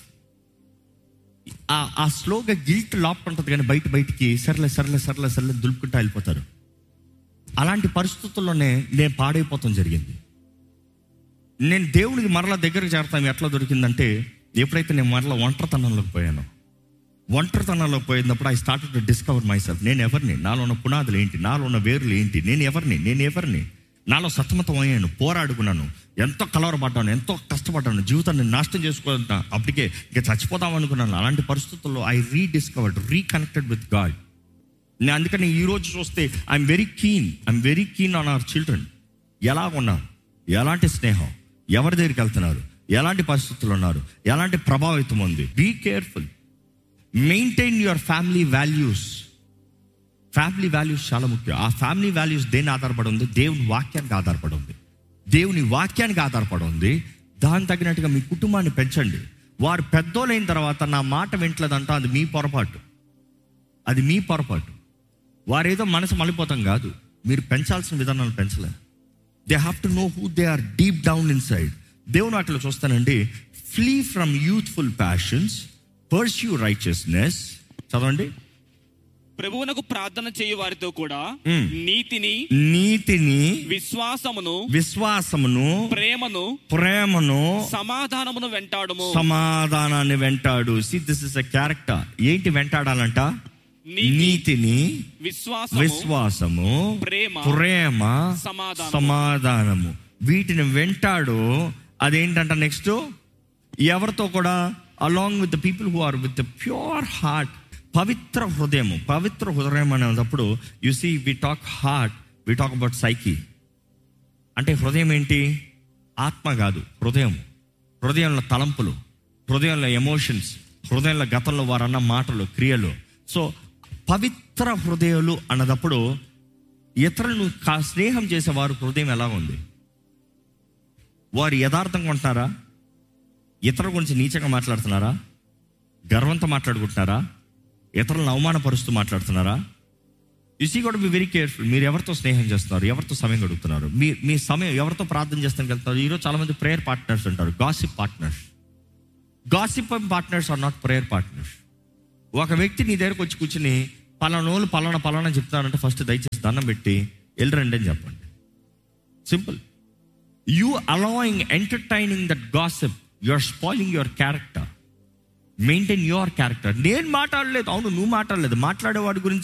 ఆ ఆ స్లోగా గిల్ట్ లాప్ట్ ఉంటుంది కానీ బయట బయటికి సర్లే సర్లే సర్లే సర్లే దులుపుకుంటా వెళ్ళిపోతారు అలాంటి పరిస్థితుల్లోనే నేను పాడైపోతాం జరిగింది నేను దేవునికి మరలా దగ్గరకు చేరతాను ఎట్లా దొరికిందంటే ఎప్పుడైతే నేను మరలా ఒంటరితనంలోకి పోయాను ఒంటరితనంలో పోయినప్పుడు I start to discover myself నేను ఎవరిని నాలో ఉన్న పునాదులు ఏంటి నాలో ఉన్న వేర్లు ఏంటి నేను ఎవరిని నేను ఎవరిని నాలో సతమతం అయ్యాను పోరాడుకున్నాను ఎంతో కలవరపడ్డాను ఎంతో కష్టపడ్డాను జీవితాన్ని నాశనం చేసుకున్నా అప్పటికే ఇక చచ్చిపోదాం అనుకున్నాను అలాంటి పరిస్థితుల్లో I rediscovered reconnected with God నేను అందుకని ఈ రోజు చూస్తే I'm very keen I'm very keen on our children ఎలా ఉన్నారు ఎలాంటి స్నేహం ఎవరి దగ్గరికి వెళ్తున్నారు ఎలాంటి పరిస్థితులు ఉన్నారు ఎలాంటి ప్రభావితం ఉంది be careful maintain your family values family values చాలా ముఖ్యం ఆ ఫ్యామిలీ వాల్యూస్ దేని ఆధారపడి ఉంది దేవుని వాక్యానికి ఆధారపడి ఉంది దేవుని వాక్యానికి ఆధారపడి ఉంది దాని తగినట్టుగా మీ కుటుంబాన్ని పెంచండి వారు పెద్దోలైన తర్వాత నా మాట వింటలేదంట అది మీ పొరపాటు అది మీ పొరపాటు వారేదో మనసు మళ్ళీపోతాం కాదు మీరు పెంచాల్సిన విధానాలు పెంచలే they have to know who they are deep down inside దేవుని వాటిలో చూస్తానండి flee from youthful passions pursue righteousness చదవండి ప్రభువునకు ప్రార్థన చేయు వారితో కూడా మ్మ్. నీతిని నీతిని విశ్వాసమును విశ్వాసమును ప్రేమను ప్రేమను సమాధానమును వెంటాడము సమాధానాన్ని వెంటాడు see this is a character ఏంటి వెంటాడాలంట నీతి, నీతిని విశ్వాసము విశ్వాసము ప్రేమ, ప్రేమ సమాధానము. సమాధానము వీటిని వెంటాడు అదేంటంట నెక్స్ట్ ఎవరితో కూడా along with the people who are with the pure heart పవిత్ర హృదయము పవిత్ర హృదయం అనేటప్పుడు you see we talk heart we talk about psyche అంటే హృదయం ఏంటి ఆత్మ కాదు హృదయం హృదయంలో తలంపులు హృదయంలో ఎమోషన్స్ హృదయంలో గతంలో వారు అన్న మాటలు క్రియలు సో పవిత్ర హృదయాలు అన్నదప్పుడు ఇతరులను కా స్నేహం చేసే వారు హృదయం ఎలా ఉంది వారు యథార్థంగా ఉంటున్నారా ఇతరుల గురించి నీచంగా మాట్లాడుతున్నారా గర్వంతో మాట్లాడుకుంటున్నారా ఇతరులను అవమానపరుస్తూ మాట్లాడుతున్నారా యు సీ కూడా బి వెరీ కేర్ఫుల్ మీరు ఎవరితో స్నేహం చేస్తున్నారు ఎవరితో సమయం గడుపుతున్నారు మీ మీ సమయం ఎవరితో ప్రార్థన చేస్తానికి వెళ్తున్నారు ఈరోజు చాలా మంది ప్రేయర్ పార్ట్నర్స్ ఉంటారు gossip partners gossip partners are not prayer partners ఒక వ్యక్తి నీ దగ్గరకు వచ్చి కూర్చుని పలానా వాళ్ళు పలానా పలానా చెప్తానంటే ఫస్ట్ దయచేసి దండం పెట్టి వెళ్ళరండి అని చెప్పండి simple you allowing entertaining that gossip you are spoiling your character maintain your character నేను మాట్లాడలేదు అవును నువ్వు మాట్లాడలేదు మాట్లాడేవాడి గురించి